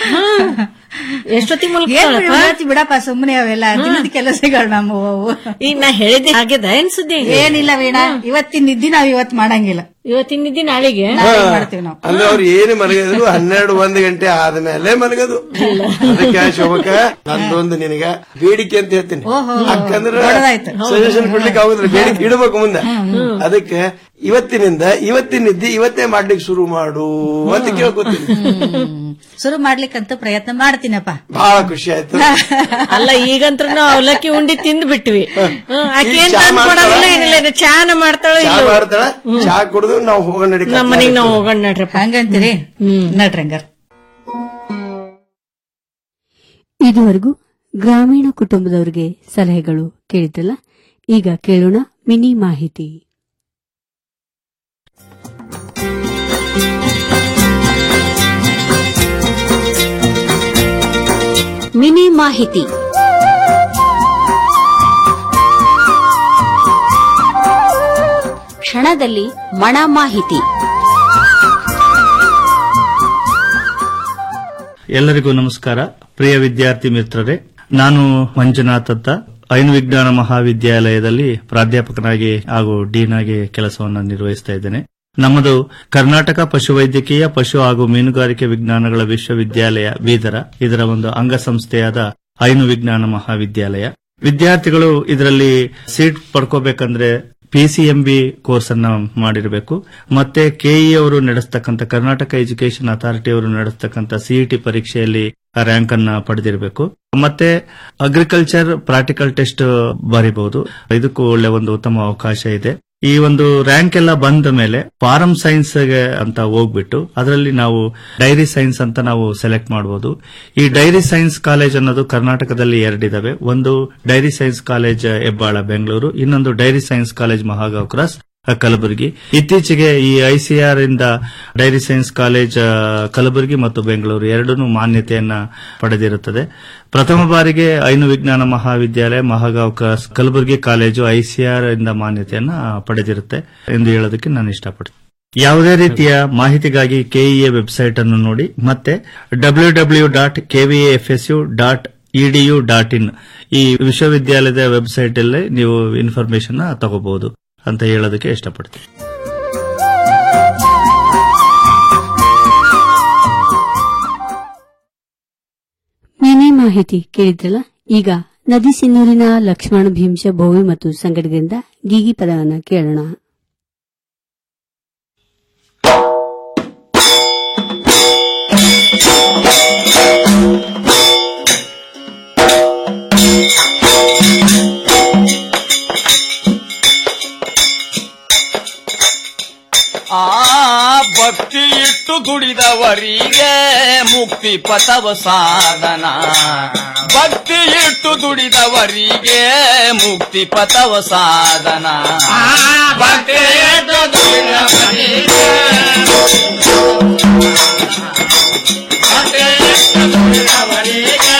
ಎಷ್ಟೊತ್ತಿ ಮೂಲಕ ಏನ್ ಬಿಡು, ಹೇಳ್ತಿ ಬಿಡಪ್ಪ ಸುಮ್ಮನೆ ಅವೆಲ್ಲ ದಿನದ ಕೆಲಸಗಳು ನಮ್ಮ ಅವು ಈಗ ನಾ ಹೇಳಿದ್ದೆ ಆಗ್ಯದ ಏನ್ ಸುದ್ದಿ ಏನಿಲ್ಲ ವೀಣಾ ಇವತ್ತಿನ ನಿದ್ದಿ ನಾವ್ ಇವತ್ ಮಾಡಂಗಿಲ್ಲ ಇವತ್ತಿನ ನಿದ್ದಿ ನಾಳೆಗೆ ನಾಳೆ ಮಾಡ್ತೀವಿ ನಾವು ಅಂದ್ರೆ ಅವ್ರು ಏನು ಮಲಗಿದ್ರು ಹನ್ನೆರಡು ಒಂದ್ ಗಂಟೆ ಆದ್ಮೇಲೆ ಮಲಗದು ಅದಕ್ಕೆ ಶೋಭಕ ನಂದೊಂದು ನಿನಗ ಬೇಡಿಕೆ ಅಂತ ಹೇಳ್ತೀನಿ ಓಹೋ, ಯಾಕಂದ್ರೆ ದೊಡ್ಡದಾಯ್ತು. ಸಜೆಷನ್ ಕೊಡ್ಲಿಕ್ಕೆ ಆಗುದಿಲ್ಲ ಬೇಡಿಕೆ ಇಡಬೇಕು ಮುಂದೆ ಅದಕ್ಕೆ ಇವತ್ತಿನಿಂದ ಇವತ್ತಿನ ನಿದ್ದೆ ಇವತ್ತೇ ಮಾಡ್ಲಿಕ್ಕೆ ಶುರು ಮಾಡು ಅಂತ ಕೇಳ್ಕೊತೀನಿ ಶುರು ಮಾಡ್ಲಿಕ್ಕಂತ ಪ್ರಯತ್ನ ಮಾಡ್ತೀನಪ್ಪ ಬಹಳ ಖುಷಿ ಆಯ್ತು ಅಲ್ಲ ಈಗಂತ್ರ ನಾವು ಅವಲಕ್ಕಿ ಉಂಡಿ ತಿಂದ್ ಬಿಟ್ವಿ ಹ್ಮ್, ಆಕೆ ಈಗ ಏನ್ ಚಾ ತಂದ್ ಕೊಡೋದಿಲ್ಲ ಮಾಡ್ತಾಳ? ಏನಿಲ್ಲ ಇದು ಚಾನ ಮಾಡ್ತಾಳೋ ಚಾ ಇಲ್ಲ ಮಾಡ್ತಾಳ ಚಾ ಕುಡಿದು ನಾವು ಹೋಗೋಣ ನಡಿ ನಮ್ಮ ಮನೆಗ್ ನಾವು ಹೋಗೋಣ ನಡ್ರಪ್ಪ ಹಂಗಂತೀರಿ ನಡ್ರಿ ಹಂಗಾರ ಇದುವರೆಗೂ ಗ್ರಾಮೀಣ ಕುಟುಂಬದವರಿಗೆ ಸಲಹೆಗಳು ಕೇಳಿದ್ರಲ್ಲ ಈಗ ಕೇಳೋಣ ಮಿನಿ ಮಾಹಿತಿ ಮಿನಿ ಮಾಹಿತಿ ಕ್ಷಣದಲ್ಲಿ ಮಣ ಮಾಹಿತಿ ಎಲ್ಲರಿಗೂ ನಮಸ್ಕಾರ ಪ್ರಿಯ ವಿದ್ಯಾರ್ಥಿ ಮಿತ್ರರೇ ನಾನು ಮಂಜುನಾಥ್ ಅಂತ ಐನು ವಿಜ್ಞಾನ ಮಹಾವಿದ್ಯಾಲಯದಲ್ಲಿ ಪ್ರಾಧ್ಯಾಪಕನಾಗಿ ಹಾಗೂ ಡೀನ್ ಆಗಿ ಕೆಲಸವನ್ನು ನಿರ್ವಹಿಸ್ತಾ ಇದ್ದೇನೆ ನಮ್ಮದು ಕರ್ನಾಟಕ ಪಶುವೈದ್ಯಕೀಯ ಪಶು ಹಾಗೂ ಮೀನುಗಾರಿಕೆ ವಿಜ್ಞಾನಗಳ ವಿಶ್ವವಿದ್ಯಾಲಯ ಬೀದರ ಇದರ ಒಂದು ಅಂಗಸಂಸ್ಥೆಯಾದ ಐನು ವಿಜ್ಞಾನ ಮಹಾವಿದ್ಯಾಲಯ ವಿದ್ಯಾರ್ಥಿಗಳು ಇದರಲ್ಲಿ ಸೀಟ್ ಪಡ್ಕೋಬೇಕಂದ್ರೆ ಪಿಸಿಎಂಬಿ ಕೋರ್ಸ್ ಅನ್ನ ಮಾಡಿರಬೇಕು ಮತ್ತೆ ಕೆಇ ಅವರು ನಡೆಸ್ತಕ್ಕಂಥ ಕರ್ನಾಟಕ ಎಜುಕೇಶನ್ ಅಥಾರಿಟಿ ಅವರು ನಡೆಸ್ತಕ್ಕಂಥ ಸಿಇಟಿ ಪರೀಕ್ಷೆಯಲ್ಲಿ ರ್ಯಾಂಕ್ ಅನ್ನ ಪಡೆದಿರಬೇಕು ಮತ್ತೆ ಅಗ್ರಿಕಲ್ಚರ್ ಪ್ರಾಕ್ಟಿಕಲ್ ಟೆಸ್ಟ್ ಬರೀಬಹುದು ಇದಕ್ಕೂ ಒಳ್ಳೆ ಒಂದು ಉತ್ತಮ ಅವಕಾಶ ಇದೆ ಈ ಒಂದು ರ್ಯಾಂಕ್ ಎಲ್ಲ ಬಂದ ಮೇಲೆ ಫಾರಂ ಸೈನ್ಸ್ ಅಂತ ಹೋಗ್ಬಿಟ್ಟು ಅದರಲ್ಲಿ ನಾವು ಡೈರಿ ಸೈನ್ಸ್ ಅಂತ ನಾವು ಸೆಲೆಕ್ಟ್ ಮಾಡಬಹುದು ಈ ಡೈರಿ ಸೈನ್ಸ್ ಕಾಲೇಜ್ ಅನ್ನೋದು ಕರ್ನಾಟಕದಲ್ಲಿ ಎರಡಿದಾವೆ ಒಂದು dairy science college Hebbal Bengaluru ಇನ್ನೊಂದು dairy science college Mahagaon cross ಆ, ಕಲಬುರಗಿ ಇತ್ತೀಚೆಗೆ ಈ ಐಸಿಆರ್ ಇಂದ ಡೈರಿ ಸೈನ್ಸ್ ಕಾಲೇಜ್ ಆ, ಕಲಬುರಗಿ ಮತ್ತು ಬೆಂಗಳೂರು ಎರಡೂ ಮಾನ್ಯತೆಯನ್ನ ಪಡೆದಿರುತ್ತದೆ ಪ್ರಥಮ ಬಾರಿಗೆ ಐನು ವಿಜ್ಞಾನ ಮಹಾವಿದ್ಯಾಲಯ Mahagaon cross Kalaburagi college ICR ಇಂದ ಮಾನ್ಯತೆಯನ್ನ ಪಡೆದಿರುತ್ತೆ ಎಂದು ಹೇಳೋದಕ್ಕೆ ನಾನು ಇಷ್ಟಪಡ್ತೀನಿ ಯಾವುದೇ ರೀತಿಯ ಮಾಹಿತಿಗಾಗಿ ಕೆಇಎ ವೆಬ್ಸೈಟ್ ಅನ್ನು ನೋಡಿ ಮತ್ತೆ W W dot KVFSU dot EDU dot in ಈ ವಿಶ್ವವಿದ್ಯಾಲಯದ ವೆಬ್ಸೈಟ್ ಅಲ್ಲಿ ನೀವು ಇನ್ಫಾರ್ಮೇಶನ್ ತಗೋಬಹುದು ಅಂತ ಹೇಳೋದಕ್ಕೆ ಇಷ್ಟಪಡ್ತೀನಿ ಮಿನಿ ಮಾಹಿತಿ ಕೇಳಿದ್ರಲ್ಲ ಈಗ ನದಿ ಸಿನ್ನೂರಿನ ಲಕ್ಷ್ಮಣ ಭೀಮಶ ಭೋವಿ ಮತ್ತು ಸಂಗಡದಿಂದ ಗೀಗಿ ಪದವನ್ನ ಕೇಳೋಣ ಆ ಭಕ್ತಿ ಇಟ್ಟು ದುಡಿದವರಿಗೆ ಮುಕ್ತಿ ಪಥವ ಸಾಧನ ಭಕ್ತಿ ಇಟ್ಟು ದುಡಿದವರಿಗೆ ಮುಕ್ತಿ ಪಥವ ಸಾಧನ ಭಕ್ತಿ ಇಟ್ಟು ದುಡಿದವರಿಗೆ ಭಕ್ತಿ ಇಟ್ಟು ದುಡಿದವರಿಗೆ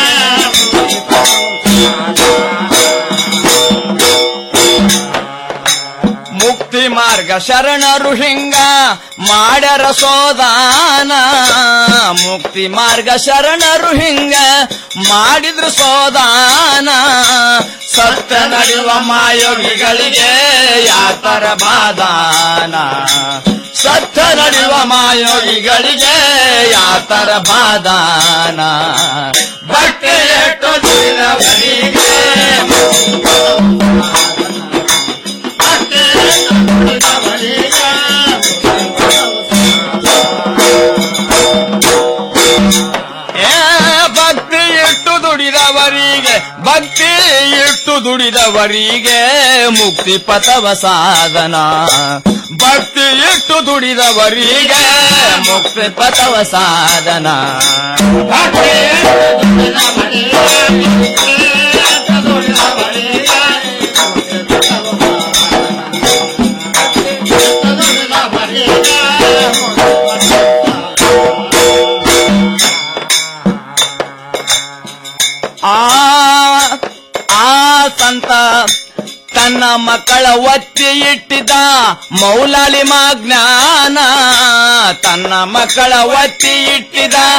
ಮುಕ್ತಿ ಮಾರ್ಗ ಶರಣರು ಹಿಂಗ ಮಾಡ್ಯಾರ ಸೋದಾನ ಮುಕ್ತಿ ಮಾರ್ಗ ಶರಣರು ಹಿಂಗ ಮಾಡಿದ್ರು ಸೋದಾನ ಸತ್ಯ ನಡೆಯುವ ಮಾಯೋಗಿಗಳಿಗೆ ಯಾತರ ಬಾದಾನ ಸತ್ಯ ನಡೆಯುವ ಮಾಯೋಗಿಗಳಿಗೆ ಯಾತರ ಬಾದಾನ ಬಟ್ಟೆ ಎಟ್ಟು ದುಡಿದವರಿಗೆ ಏ ಭಕ್ತಿ ಇಟ್ಟು ದುಡಿದವರಿಗೆ ಭಕ್ತಿ ಇಟ್ಟು ದುಡಿದವರಿಗೆ ಮುಕ್ತಿ ಪಥವ ಸಾಧನ ಭಕ್ತಿ ಇಟ್ಟು ದುಡಿದವರಿಗೆ ಮುಕ್ತಿ ಪಥವ ಸಾಧನ ಭಕ್ತಿ ಇಟ್ಟು ಆ ಆ ಸಂತ ತನ್ನ ಮಕ್ಕಳ ಒತ್ತಿ ಇಟ್ಟಿದ್ದ ಮೌಲಾಲಿಮ ಜ್ಞಾನ ತನ್ನ ಮಕ್ಕಳ ಒತ್ತಿ ಇಟ್ಟಿದ